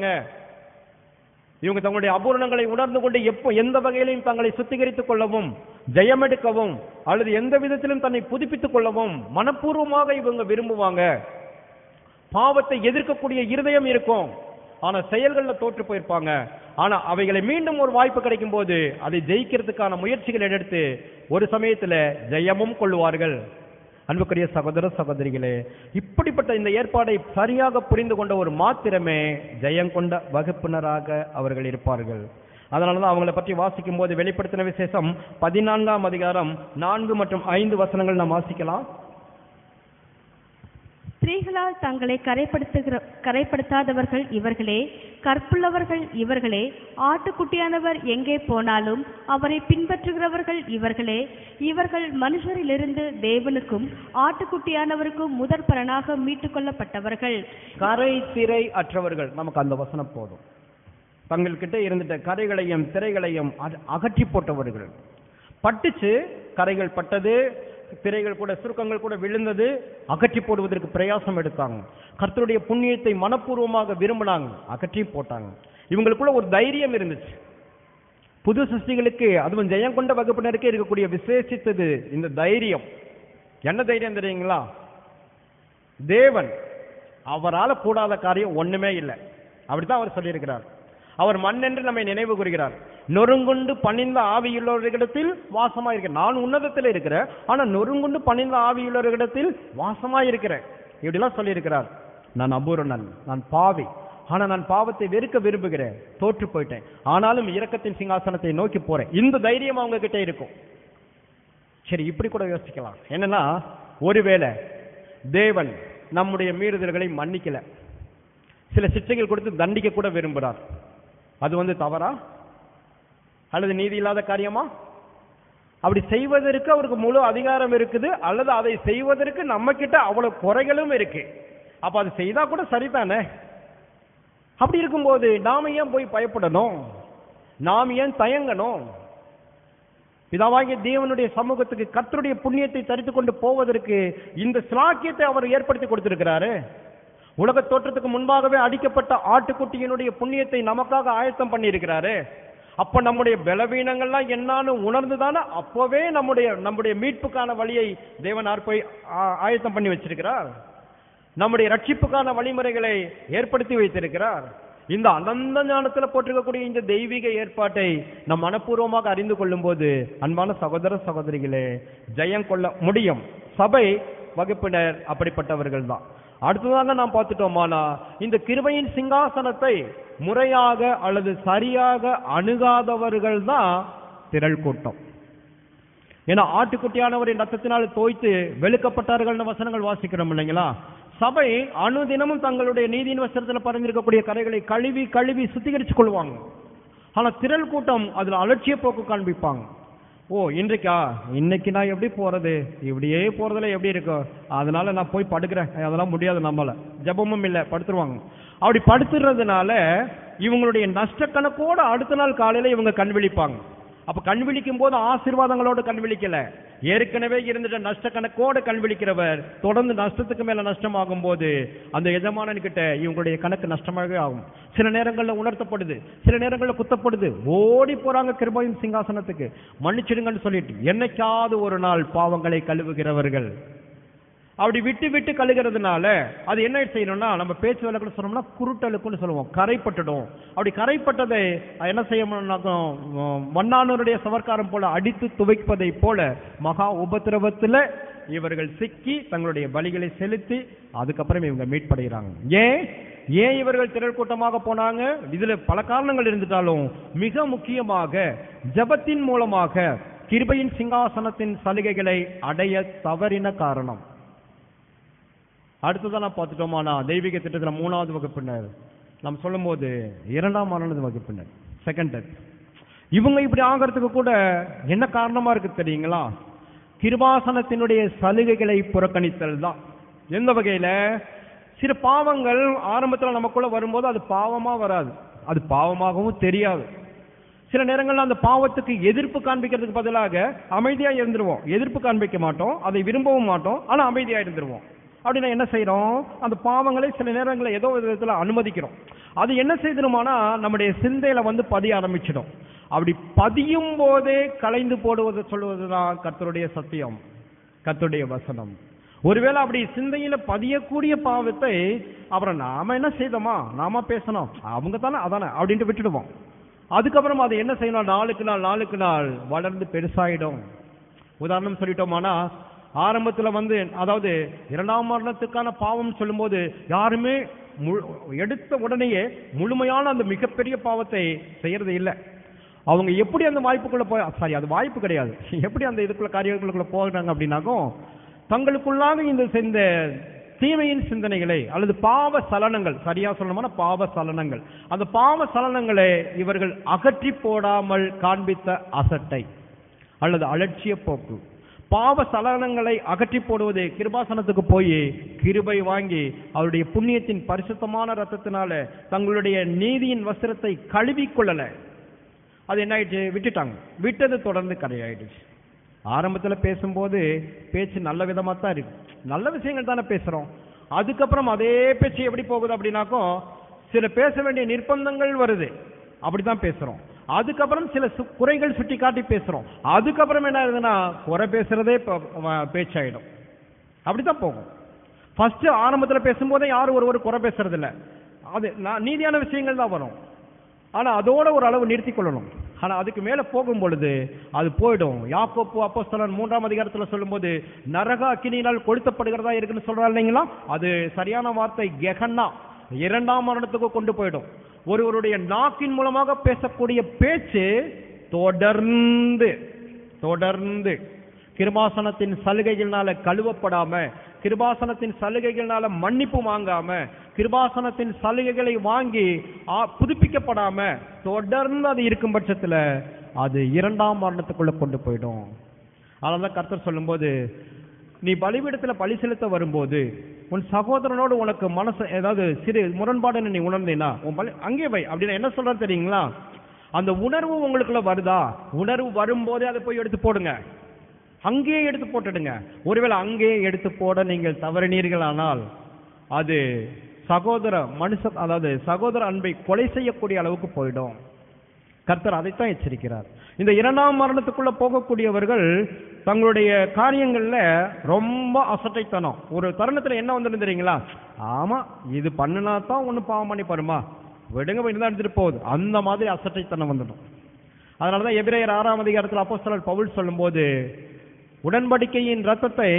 இவங்க தங்களுடைய அபூரணங்களை உணர்ந்து கொண்டு எப்போ எந்த வகையிலும் தங்களை சுத்திகரித்துக் கொள்ளவும் ஜெயமெடுக்கவும் அல்லது எந்த விதத்திலும் தன்னை புதுப்பித்துக் கொள்ளவும் மனப்பூர்வமாக இவங்க விரும்புவாங்க பாவத்தை எதிர்க்கக்கூடிய இருதயம் இருக்கும் ஆனா செயல்கள்ல தோற்று போயிருப்பாங்க ஆனா அவைகளை மீண்டும் ஒரு வாய்ப்பு கிடைக்கும் போது அதை ஜெயிக்கிறதுக்கான முயற்சிகள் எடுத்து ஒரு சமயத்துல ஜெயமும் கொள்வார்கள் அன்புக்குரிய சகோதர சகோதரிகளே இப்படிப்பட்ட இந்த ஏற்பாடை சரியாக புரிந்து கொண்ட ஒரு மாத்திரமே ஜெயம் கொண்ட வகுப்பினராக அவர்கள் இருப்பார்கள் அதனாலதான் அவங்கள பற்றி வாசிக்கும் போது வெளிப்படுத்தின விசேஷம் பதினான்காம் அதிகாரம் நான்கு மற்றும் ஐந்து வசனங்கள் நாம் வாசிக்கலாம் ஸ்திரீகளால் தங்களை கரைப்படுத்துகிற கரைப்படுத்தாதவர்கள் இவர்களே கற்புள்ளவர்கள் இவர்களே ஆட்டுக்குட்டியானவர் எங்கே போனாலும் அவரை பின்பற்றுகிறவர்கள் இவர்களே இவர்கள் மனுஷரிலிருந்து தேவனுக்கும் ஆட்டுக்குட்டியானவருக்கும் முதற் பலனாக மீட்டுக் கொள்ளப்பட்டவர்கள் கரை திரை அற்றவர்கள் நமக்கு அந்த வசனம் போதும் தங்கள்கிட்ட இருந்துட்ட கரைகளையும் திரைகளையும் அக- அகற்றி போட்டவர்கள் பட்டுச்சு கரைகள் பட்டது திரைகள் கூட சுருக்கங்கள் கூட விழுந்தது அகற்றி போடுவதற்கு பிரயாசம் எடுத்தாங்க கர்த்தருடைய புண்ணியத்தை மனப்பூர்வமாக விரும்பினாங்க அகற்றி போட்டாங்க இவங்களுக்குள்ள ஒரு தைரியம் இருந்துச்சு புது சிருஷ்டிகளுக்கு அதுவும் ஜெயம் கொண்ட வகுப்பினருக்கு இருக்கக்கூடிய விசேஷித்தது இந்த தைரியம் என்ன தைரியம் தெரியுங்களா தேவன் அவரால கூடாத காரியம் ஒண்ணுமே இல்லை அப்படித்தான் அவர் சொல்லியிருக்கிறார் அவர் மண் என்று நம்மை நினைவு கூறுகிறார் நொறுங்குண்டு பணிந்த ஆவியுள்ளவர்களிடத்தில் வாசமா இருக்க நான் உன்னதத்தில் இருக்கிறேன் ஆனா நொறுங்குண்டு பணிந்த ஆவியுள்ளவர்களிடத்தில் வாசமா இருக்கிறேன் இப்படிலாம் சொல்லியிருக்கிறார் நான் அபூரணன் நான் பாவி ஆனா நான் பாவத்தை வெறுக்க விரும்புகிறேன் தோற்று போயிட்டேன் ஆனாலும் இரக்கத்தின் சிங்காசனத்தை நோக்கி போறேன் இந்த தைரியம் அவங்க கிட்ட இருக்கும் சரி இப்படி கூட யோசிக்கலாம் என்னன்னா ஒருவேளை தேவன் நம்முடைய மீறுதல்களை மன்னிக்கல சில சிக்ஷைகள் கொடுத்து தண்டிக்க கூட விரும்புகிறார் அது வந்து தவறா அல்லது நீதி இல்லாத காரியமா அப்படி செய்வதற்கு அவருக்கு முழு அதிகாரம் இருக்குது அல்லது அதை செய்வதற்கு நம்ம கிட்ட அவ்வளவு குறைகளும் இருக்கு அப்ப அது செய்தா கூட சரிதானே அப்படி இருக்கும்போது நாம ஏன் போய் பயப்படணும் நாம் ஏன் தயங்கணும் பிதாவாகிய தேவனுடைய சமூகத்துக்கு கர்த்தருடைய புண்ணியத்தை தரித்து கொண்டு போவதற்கு இந்த சிலாக்கியத்தை அவர் ஏற்படுத்தி கொடுத்திருக்கிறாரு உலக தோற்றத்துக்கு முன்பாகவே அடிக்கப்பட்ட ஆட்டுக்குட்டியினுடைய புண்ணியத்தை நமக்காக ஆயத்தம் பண்ணியிருக்கிறாரு அப்ப நம்முடைய பலவீனங்கள்லாம் என்னன்னு உணர்ந்துதானே அப்பவே நம்முடைய நம்முடைய மீட்புக்கான வழியை தேவன் ஆர்ப்பை ஆ- ஆயத்தம் பண்ணி வச்சிருக்கிறார் நம்முடைய ரட்சிப்புக்கான வழிமுறைகளை ஏற்படுத்தி வைத்திருக்கிறார் இந்த அனந்த ஞானத்துல போட்டிருக்கக்கூடிய இந்த தெய்வீக ஏற்பாட்டை நம் மனப்பூர்வமாக அறிந்து கொள்ளும் போது அன்பான சகோதர சகோதரிகளே ஜெயம் கொள்ள முடியும் சபை வகுப்பினர் அப்படிப்பட்டவர்கள் தான் அடுத்ததாக நாம் பார்த்துட்டோமானா இந்த கிருபையின் சிங்காசனத்தை முறையாக அல்லது சரியாக அணுகாதவர்கள் தான் திரள் கூட்டம் ஏன்னா ஆட்டுக்குட்டியானவரின் ரத்தத்தினால் தோய்த்து வெளுக்கப்பட்டார்கள்னு வசனங்கள் வாசிக்கிறோம் இல்லைங்களா சபை அனுதினமும் தங்களுடைய நீதியின் வஸ்திரத்தில் பறந்திருக்கக்கூடிய கரைகளை கழுவி கழுவி சுத்திகரித்துக் கொள்வாங்க ஆனா திரள் கூட்டம் அதுல அலட்சிய போக்கு காண்பிப்பாங்க ஓ இன்றைக்கா இன்னைக்கு நான் எப்படி போறது இப்படியே போறதுல எப்படி இருக்கும் அதனால நான் போய் படுக்கிறேன் அதெல்லாம் முடியாது நம்மள ஜெபமும் இல்லை படுத்துருவாங்க அப்படி படுத்துறதுனால இவங்களுடைய நஷ்ட கணக்கோட அடுத்த நாள் காலையில இவங்க கண் விழிப்பாங்க அப்ப கண் விழிக்கும் போது ஆசீர்வாதங்களோடு கண் விழிக்கல ஏற்கனவே இருந்துட்ட நஷ்ட கணக்கோடு கண் விழிக்கிறவர் தொடர்ந்து நஷ்டத்துக்கு மேல நஷ்டமாகும் போது அந்த எஜமானன் கிட்ட இவங்களுடைய கணக்கு நஷ்டமாகவே ஆகும் சில நேரங்கள்ல உணர்த்தப்படுது சில நேரங்கள்ல குத்தப்படுது ஓடி போறாங்க கிருபையின் சிங்காசனத்துக்கு மன்னிச்சிடுங்கன்னு சொல்லிட்டு என்னைக்காவது ஒரு நாள் பாவங்களை கழுவுகிறவர்கள் அப்படி விட்டு விட்டு கழுகிறதுனால அது என்ன செய்யணும்னா நம்ம பேச்சு வழக்கில் சொன்னோம்னா குருட்டலுக்குன்னு சொல்லுவோம் கரைப்பட்டுடும் அப்படி கரைப்பட்டதை என்ன செய்யணும்னாக்கும் மண்ணானூருடைய சவர்க்காரம் போல அடித்து துவைப்பதை போல மகா உபத்திரவத்துல இவர்கள் சிக்கி தங்களுடைய பலிகளை செலுத்தி அதுக்கப்புறம் இவங்க மீட்படைகிறாங்க ஏன் ஏன் இவர்கள் திரள் கூட்டமாக போனாங்க இதுல பல காரணங்கள் இருந்துட்டாலும் மிக முக்கியமாக ஜெபத்தின் மூலமாக கிருபையின் சிங்காசனத்தின் சலுகைகளை அடைய தவறின காரணம் அடுத்ததான் நான் பார்த்துட்டோமானா தெய்வீக திட்டத்துல மூணாவது வகுப்பினர் நம்ம சொல்லும்போது இரண்டாம் ஆனது வகுப்பினர் செகண்ட் டெத் இவங்க இப்படி ஆகிறதுக்கு கூட என்ன காரணமா இருக்கு தெரியுங்களா கிருபாசனத்தினுடைய சலுகைகளை புறக்கணித்தல் தான் எந்த வகையில சில பாவங்கள் ஆரம்பத்துல நமக்குள்ள வரும்போது அது பாவமா வராது அது பாவமாகவும் தெரியாது சில நேரங்கள்ல அந்த பாவத்துக்கு எதிர்ப்பு காண்பிக்கிறதுக்கு பதிலாக அமைதியா இருந்துருவோம் எதிர்ப்பு காண்பிக்க மாட்டோம் அதை விரும்பவும் மாட்டோம் ஆனா அமைதியா இருந்துருவோம் அப்படின்னா என்ன செய்றோம் அந்த பாவங்களை சில நேரங்களில் ஏதோ ஒரு விதத்துல அனுமதிக்கிறோம் அது என்ன செய்திருமானா நம்முடைய சிந்தையில வந்து பதிய ஆரம்பிச்சிடும் அப்படி பதியும் போதே கலைந்து போடுவது சொல்வதுதான் கர்த்தருடைய சத்தியம் கர்த்தருடைய வசனம் ஒருவேளை அப்படி சிந்தையில பதியக்கூடிய பாவத்தை அப்புறம் நாம என்ன செய்தோமா நாம பேசணும் அவங்க தானே அதானே அப்படின்ட்டு விட்டுடுவோம் அதுக்கப்புறம் அது என்ன செய்யணும் நாளுக்கு நாள் நாளுக்கு நாள் வளர்ந்து பெருசாயிடும் உதாரணம் சொல்லிட்டோமானா ஆரம்பத்துல வந்து அதாவது இரண்டாம் மரணத்துக்கான பாவம் சொல்லும்போது யாருமே முழு- எடுத்த உடனேயே முழுமையான அந்த மிகப்பெரிய பாவத்தை செய்யறது இல்லை அவங்க எப்படி அந்த வாய்ப்புக்குள்ள போய் சாரி அது வாய்ப்பு கிடையாது எப்படி அந்த இதுக்குள்ள காரியங்களுக்குள்ள போகிறாங்க அப்படின்னாக்கும் தங்களுக்குள்ளாக இந்த இந்த தீமையின் சிந்தனைகளை அல்லது பாவ சலனங்கள் சரியா சொல்லணும்னா பாவ சலனங்கள் அந்த பாவ சலனங்களை இவர்கள் அகற்றி போடாமல் காண்பித்த அசட்டை அல்லது அலட்சிய போக்கு பாவ சலனங்களை அகற்றி போடுவது கிருபாசனத்துக்கு போய் கிருபை வாங்கி அவருடைய புண்ணியத்தின் பரிசுத்தமான ரத்தத்தினால தங்களுடைய நீதியின் வஸ்திரத்தை கழுவிக் கொள்ளல அது என்ன ஆயிடுச்சு விட்டுட்டாங்க விட்டது தொடர்ந்து கரையாயிடுச்சு ஆரம்பத்துல பேசும்போது பேச்சு நல்ல விதமா தான் இருக்கு நல்ல விஷயங்கள் தானே பேசுறோம் அதுக்கப்புறம் அதே பேச்சு எப்படி போகுது அப்படின்னாக்கும் சில பேச வேண்டிய நிர்பந்தங்கள் வருது அப்படிதான் பேசுறோம் அதுக்கப்புறம் சில சு- குறைகள் சுட்டி காட்டி பேசுறோம் அதுக்கப்புறம் என்ன ஆகுதுன்னா குறை பேசுறதே ப- வ- பேச்சாயிடும் அப்படித்தான் போகும் ஃபர்ஸ்ட் ஆரம்பத்துல பேசும்போதே யாரும் ஒரு ஒரு குறை பேசுறது இல்ல அது நான் நீதியான விஷயங்கள் தான் வரும் ஆனா அதோட ஒரு அளவு நிறுத்தி கொள்ளணும் ஆனா அதுக்கு மேல போகும் பொழுது அது போயிடும் யாக்கோப்பு அப்போஸ்தலன் மூன்றாம் அதிகாரத்துல சொல்லும்போது நரக அக்கினியினால் கொளுத்தப்படுகிறதா இருக்குன்னு சொல்றா இல்லைங்களா அது சரியான வார்த்தை கெகன்னா இரண்டாம் மரணத்துக்கு கொண்டு போயிடும் ஒருவருடைய நாக்கின் மூலமாக பேசக்கூடிய பேச்சு தொடர்ந்து தொடர்ந்து கிருபாசனத்தின் சலுகைகள்னால கழுவப்படாம கிருபாசனத்தின் சலுகைகள்னால மன்னிப்பு வாங்காம கிருபாசனத்தின் சலுகைகளை வாங்கி ஆ, புதுப்பிக்கப்படாம தொடர்ந்து அது இருக்கும் பட்சத்துல அது இரண்டாம் மரணத்துக்குள்ள கொண்டு போயிடும் அதனால கர்த்தர் சொல்லும்போது நீ பலிபீடத்துல பலி செலுத்த வரும்போது உன் சகோதரனோடு உனக்கு மனசு ஏதாவது சிறு முரண்பாடுன்னு நீ உணர்ந்தீன்னா உன் பலி அங்கே வை அப்படின்னு என்ன சொல்றது தெரியுங்களா அந்த உணர்வு உங்களுக்குள்ள வருதா உணர்வு வரும்போதே அதை போய் எடுத்து போடுங்க அங்கேயே எடுத்து போட்டுடுங்க ஒருவேளை அங்கேயே எடுத்து போட நீங்கள் தவறினீர்களானால் அது சகோதர மனுஷ அதாவது சகோதர அன்பை கொலை செய்யக்கூடிய அளவுக்கு போயிடும் கர்த்தர் அதைத்தான் எச்சரிக்கிறார் இந்த இரண்டாம் மரணத்துக்குள்ள போகக்கூடியவர்கள் தங்களுடைய காரியங்கள்ல ரொம்ப அசட்டைத்தனம் ஒரு தருணத்துல என்ன வந்துடும் தெரியுங்களா ஆமா இது பண்ணுனா தான் ஒண்ணு பாவம் பண்ணி பாருமா விடுங்க போய் தான் எடுத்துட்டு போகுது அந்த மாதிரி அசட்டைத்தனம் வந்துடும் அதனாலதான் எபிரேயர் ஆறாம் அதிகாரத்தில் அப்போஸ்தலர் பவுல் சொல்லும்போது உடன்படிக்கையின் ரத்தத்தை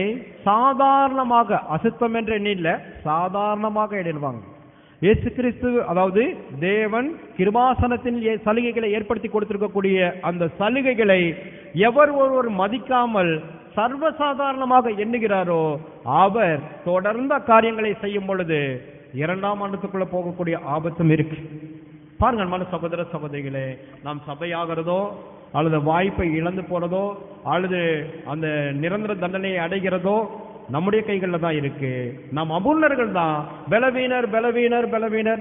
சாதாரணமாக அசுத்தம் என்று எண்ணில சாதாரணமாக எண்ணிடுவாங்க இயேசு கிறிஸ்து அதாவது தேவன் கிருபாசனத்தின் ஏ- சலுகைகளை ஏற்படுத்தி கொடுத்திருக்கக்கூடிய அந்த சலுகைகளை எவர் ஒருவர் மதிக்காமல் சர்வசாதாரணமாக எண்ணுகிறாரோ அவர் தொடர்ந்த காரியங்களை செய்யும் பொழுது இரண்டாம் ஆண்டுக்குள்ள போகக்கூடிய ஆபத்தும் இருக்கு பாருங்க அன்பான சகோதர சகோதரிகளே நாம் சபையாகிறதோ அல்லது வாய்ப்பை இழந்து போறதோ அல்லது அந்த நிரந்தர தண்டனையை அடைகிறதோ நம்முடைய கைகளில் தான் இருக்கு நாம் அபூர்ணர்கள் தான் பலவீனர் பலவீனர் பலவீனர்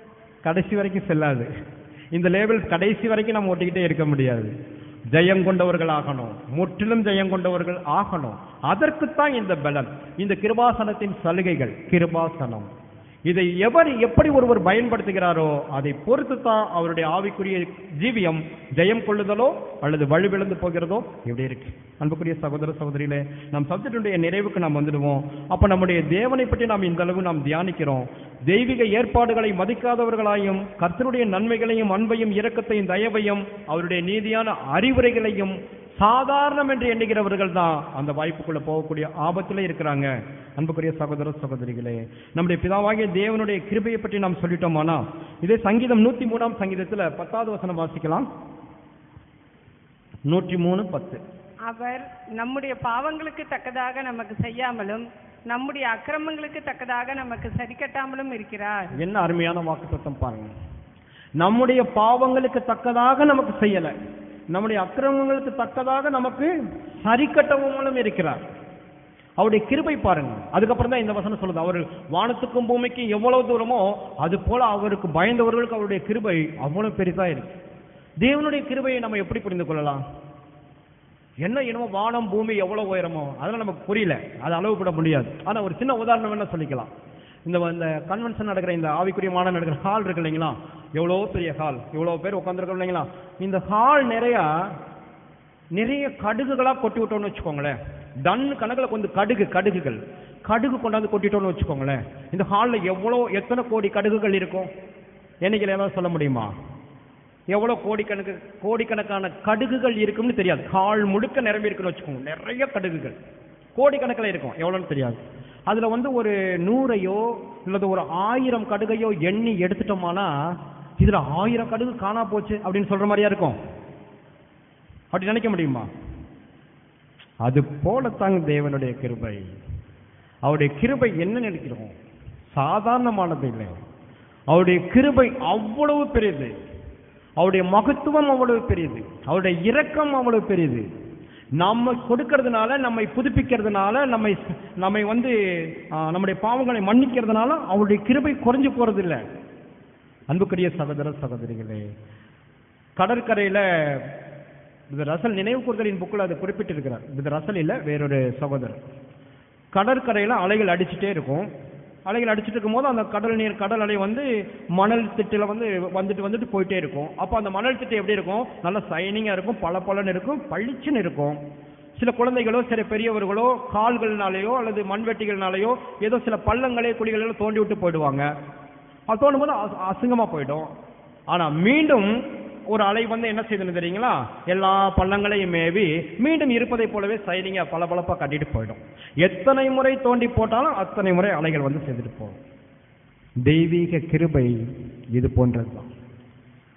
கடைசி வரைக்கும் செல்லாது இந்த லேபிள் கடைசி வரைக்கும் நம்ம ஒட்டிக்கிட்டே இருக்க முடியாது ஜெயம் கொண்டவர்கள் ஆகணும் முற்றிலும் ஜெயம் கொண்டவர்கள் ஆகணும் அதற்குத்தான் இந்த பலன் இந்த கிருபாசனத்தின் சலுகைகள் கிருபாசனம் இதை எவர் எப்படி ஒருவர் பயன்படுத்துகிறாரோ அதை பொறுத்து தான் அவருடைய ஆவிக்குரிய ஜீவியம் ஜெயம் கொள்ளுதலோ அல்லது வலுவிழந்து போகிறதோ இப்படி இருக்கு அன்புக்குரிய சகோதர சகோதரிகளே நம் சப்ஜெக்டுடைய நிறைவுக்கு நாம் வந்துடுவோம் அப்ப நம்முடைய தேவனை பற்றி நாம் இந்த அளவு நாம் தியானிக்கிறோம் தெய்வீக ஏற்பாடுகளை மதிக்காதவர்களாயும் கர்த்தருடைய நன்மைகளையும் அன்பையும் இரக்கத்தையும் தயவையும் அவருடைய நீதியான அறிவுரைகளையும் சாதாரணம் என்று எண்ணுகிறவர்கள் தான் அந்த வாய்ப்புக்குள்ள போகக்கூடிய ஆபத்துல இருக்கிறாங்க அன்புக்குரிய சகோதர சகோதரிகளே நம்முடைய பிதாவாகிய தேவனுடைய கிருபையை பற்றி நாம் சொல்லிட்டோமானா இதே சங்கீதம் நூத்தி மூணாம் சங்கீதத்துல பத்தாவது வசனம் வாசிக்கலாம் நூற்றி மூணு பத்து அவர் நம்முடைய பாவங்களுக்கு தக்கதாக நமக்கு செய்யாமலும் நம்முடைய அக்கிரமங்களுக்கு தக்கதாக நமக்கு சரிக்கட்டாமலும் இருக்கிறார் என்ன அருமையான வாக்குத்தத்தம் பாருங்க நம்முடைய பாவங்களுக்கு தக்கதாக நமக்கு செய்யல நம்முடைய அக்கிரமங்களுக்கு தக்கதாக நமக்கு சரி கட்டவும் இருக்கிறார் அவருடைய கிருபை பாருங்க அதுக்கப்புறம் தான் இந்த வசனம் சொல்லுது அவர் வானத்துக்கும் பூமிக்கும் எவ்வளவு தூரமோ அது போல அவருக்கு பயந்தவர்களுக்கு அவருடைய கிருபை அவ்வளவு பெரிதா இருக்கு தேவனுடைய கிருபையை நம்ம எப்படி புரிந்து கொள்ளலாம் என்ன என்னமோ வானம் பூமி எவ்வளவு உயரமோ அதெல்லாம் நமக்கு புரியல அதை அளவுபட முடியாது ஆனா ஒரு சின்ன உதாரணம் என்ன சொல்லிக்கலாம் இந்த இந்த கன்வென்ஷன் நடக்கிற இந்த ஆவிக்குரிய மாநாடு நடக்கிற ஹால் இருக்கு இல்லைங்களா எவ்வளோ பெரிய ஹால் இவ்வளோ பேர் உட்காந்துருக்கோம் இல்லைங்களா இந்த ஹால் நிறையா நிறைய கடுகுகளா கொட்டி விட்டோம்னு வச்சுக்கோங்களேன் டன் கணக்கில் கொஞ்சம் கடுகு கடுகுகள் கடுகு கொண்டாந்து கொட்டிட்டோம்னு வச்சுக்கோங்களேன் இந்த ஹாலில் எவ்வளோ எத்தனை கோடி கடுகுகள் இருக்கும் என்னைக்கு ஏதாவது சொல்ல முடியுமா எவ்வளோ கோடிக்கணக்கு கோடிக்கணக்கான கடுகுகள் இருக்கும்னு தெரியாது கால் முழுக்க நிரம்பி இருக்குன்னு வச்சுக்கோங்க நிறைய கடுகுகள் கோடிக்கணக்கில் இருக்கும் எவ்வளோன்னு தெரியாது அதில் வந்து ஒரு நூறையோ இல்லது ஒரு ஆயிரம் கடுகையோ எண்ணி எடுத்துட்டோமானா இதில் ஆயிரம் கடுகு காணா போச்சு அப்படின்னு சொல்ற மாதிரியா இருக்கும் அப்படி நினைக்க முடியுமா அது போலத்தாங்க தேவனுடைய கிருபை அவருடைய கிருபை என்ன நினைக்கிறோம் சாதாரணமானது இல்லை அவருடைய கிருபை அவ்வளவு பெரியது அவருடைய மகத்துவம் அவ்வளவு பெரியது அவருடைய இரக்கம் அவ்வளவு பெரியது நம்ம கொடுக்கறதுனால நம்மை புதுப்பிக்கிறதுனால நம்மை நம்மை வந்து ஆ, நம்முடைய பாவங்களை மன்னிக்கிறதுனால அவருடைய கிருபை குறைஞ்சு போறது இல்லை அன்புக்குரிய சகோதர சகோதரிகளே கடற்கரையில இது ரசல் நினைவு கூறுதலின் புக்கில் அது குறிப்பிட்டிருக்கிறார் இது ரசல் இல்ல வேறொரு சகோதரர் கடற்கரையில அலைகள் அடிச்சுட்டே இருக்கும் அலைகள் அடிச்சிட்டு இருக்கும்போது அந்த கடல் நீர் கடல் அலை வந்து மணல் திட்டுல வந்து வந்துட்டு வந்துட்டு போயிட்டே இருக்கும் அப்போ அந்த மணல் திட்டு எப்படி இருக்கும் நல்லா சைனிங்கா இருக்கும் பல இருக்கும் பளிச்சுன்னு இருக்கும் சில குழந்தைகளோ சில பெரியவர்களோ கால்கள்னாலேயோ அல்லது மண்வெட்டிகள்னாலேயோ ஏதோ சில பள்ளங்களே குழிகளோ தோண்டி விட்டு போயிடுவாங்க அது தோண்டும் போது அச- அசிங்கமா போயிடும் ஆனா மீண்டும் ஒரு அலை வந்து என்ன செய்யுதுன்னு தெரியுங்களா எல்லா பள்ளங்களையும் மேவி மீண்டும் இருப்பதை போலவே சைனிங்க பளபளப்பா கட்டிட்டு போயிடும் எத்தனை முறை தோண்டி போட்டாலும் அத்தனை முறை அலைகள் வந்து செய்துட்டு போகும் தெய்வீக கிருபை இது போன்றதுதான்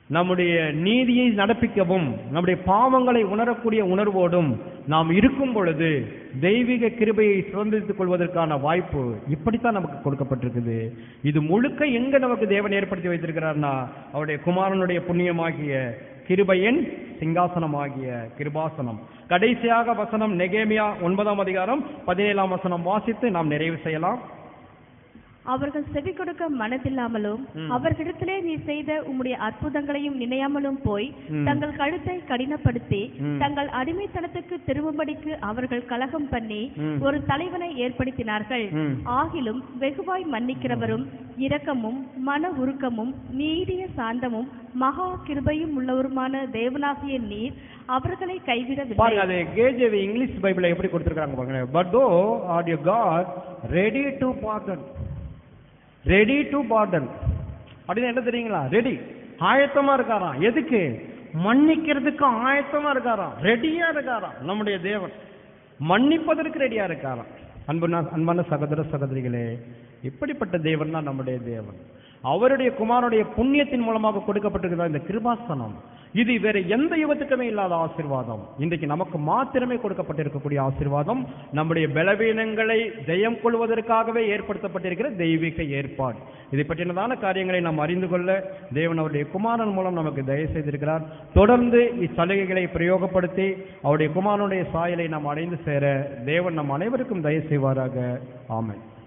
நம்முடைய நீதியை நடப்பிக்கவும் நம்முடைய பாவங்களை உணரக்கூடிய உணர்வோடும் நாம் இருக்கும் பொழுது தெய்வீக கிருபையை சுதந்திரித்துக் கொள்வதற்கான வாய்ப்பு இப்படித்தான் நமக்கு கொடுக்கப்பட்டிருக்குது இது முழுக்க எங்க நமக்கு தேவன் ஏற்படுத்தி வைத்திருக்கிறார்னா அவருடைய குமாரனுடைய புண்ணியமாகிய கிருபையின் சிங்காசனமாகிய கிருபாசனம் கடைசியாக வசனம் நெகேமியா ஒன்பதாம் அதிகாரம் பதினேழாம் வசனம் வாசித்து நாம் நிறைவு செய்யலாம் அவர்கள் செவி கொடுக்க மனதில்லாமலும் ம். அவர்களிடத்திலே நீ செய்த உம்முடைய அற்புதங்களையும் நினையாமலும் போய் ம். தங்கள் கழுத்தை கடினப்படுத்தி ம். தங்கள் அடிமைத்தனத்துக்கு திரும்பும்படிக்கு அவர்கள் கலகம் பண்ணி ம். ஒரு தலைவனை ஏற்படுத்தினார்கள் ம். ஆகிலும் வெகுவாய் மன்னிக்கிறவரும் இரக்கமும் மன உருக்கமும் நீடிய சாந்தமும் மகா கிருபையும் உள்ளவருமான தேவனாகிய நீர் அவர்களை கைவிடவில்லை பாருங்க அது கேஜேவி இங்கிலீஷ் பைபிளை எப்படி கொடுத்திருக்காங்க பாருங்க but thou are you God ready to pardon ready to pardon அப்படின்னு என்ன தெரியுங்களா ரெடி ஆயத்தமா இருக்காராம் எதுக்கு மன்னிக்கிறதுக்கு ஆயத்தமா இருக்காராம் ரெடியா இருக்காராம் நம்முடைய தேவன் மன்னிப்பதற்கு ரெடியா இருக்காராம் அன்புனா அன்பான சகோதர சகோதரிகளே இப்படிப்பட்ட தேவன் தான் நம்முடைய தேவன் அவருடைய குமாரனுடைய புண்ணியத்தின் மூலமாக கொடுக்கப்பட்டிருக்கிற இந்த கிருபாசனம் இது வேற எந்த யுகத்துக்குமே இல்லாத ஆசீர்வாதம் இன்றைக்கு நமக்கு மாத்திரமே கொடுக்கப்பட்டிருக்கக்கூடிய ஆசீர்வாதம் நம்முடைய பலவீனங்களை ஜெயம் கொள்வதற்காகவே ஏற்படுத்தப்பட்டிருக்கிற தெய்வீக ஏற்பாடு இதை பற்றினதான காரியங்களை நாம் அறிந்து கொள்ள தேவன் அவருடைய குமாரன் மூலம் நமக்கு தயவு செய்திருக்கிறார் தொடர்ந்து இச்சலுகைகளை பிரயோகப்படுத்தி அவருடைய குமாரனுடைய சாயலை நாம் அடைந்து சேர தேவன் நம் அனைவருக்கும் தயவு செய்வாராக ஆமென்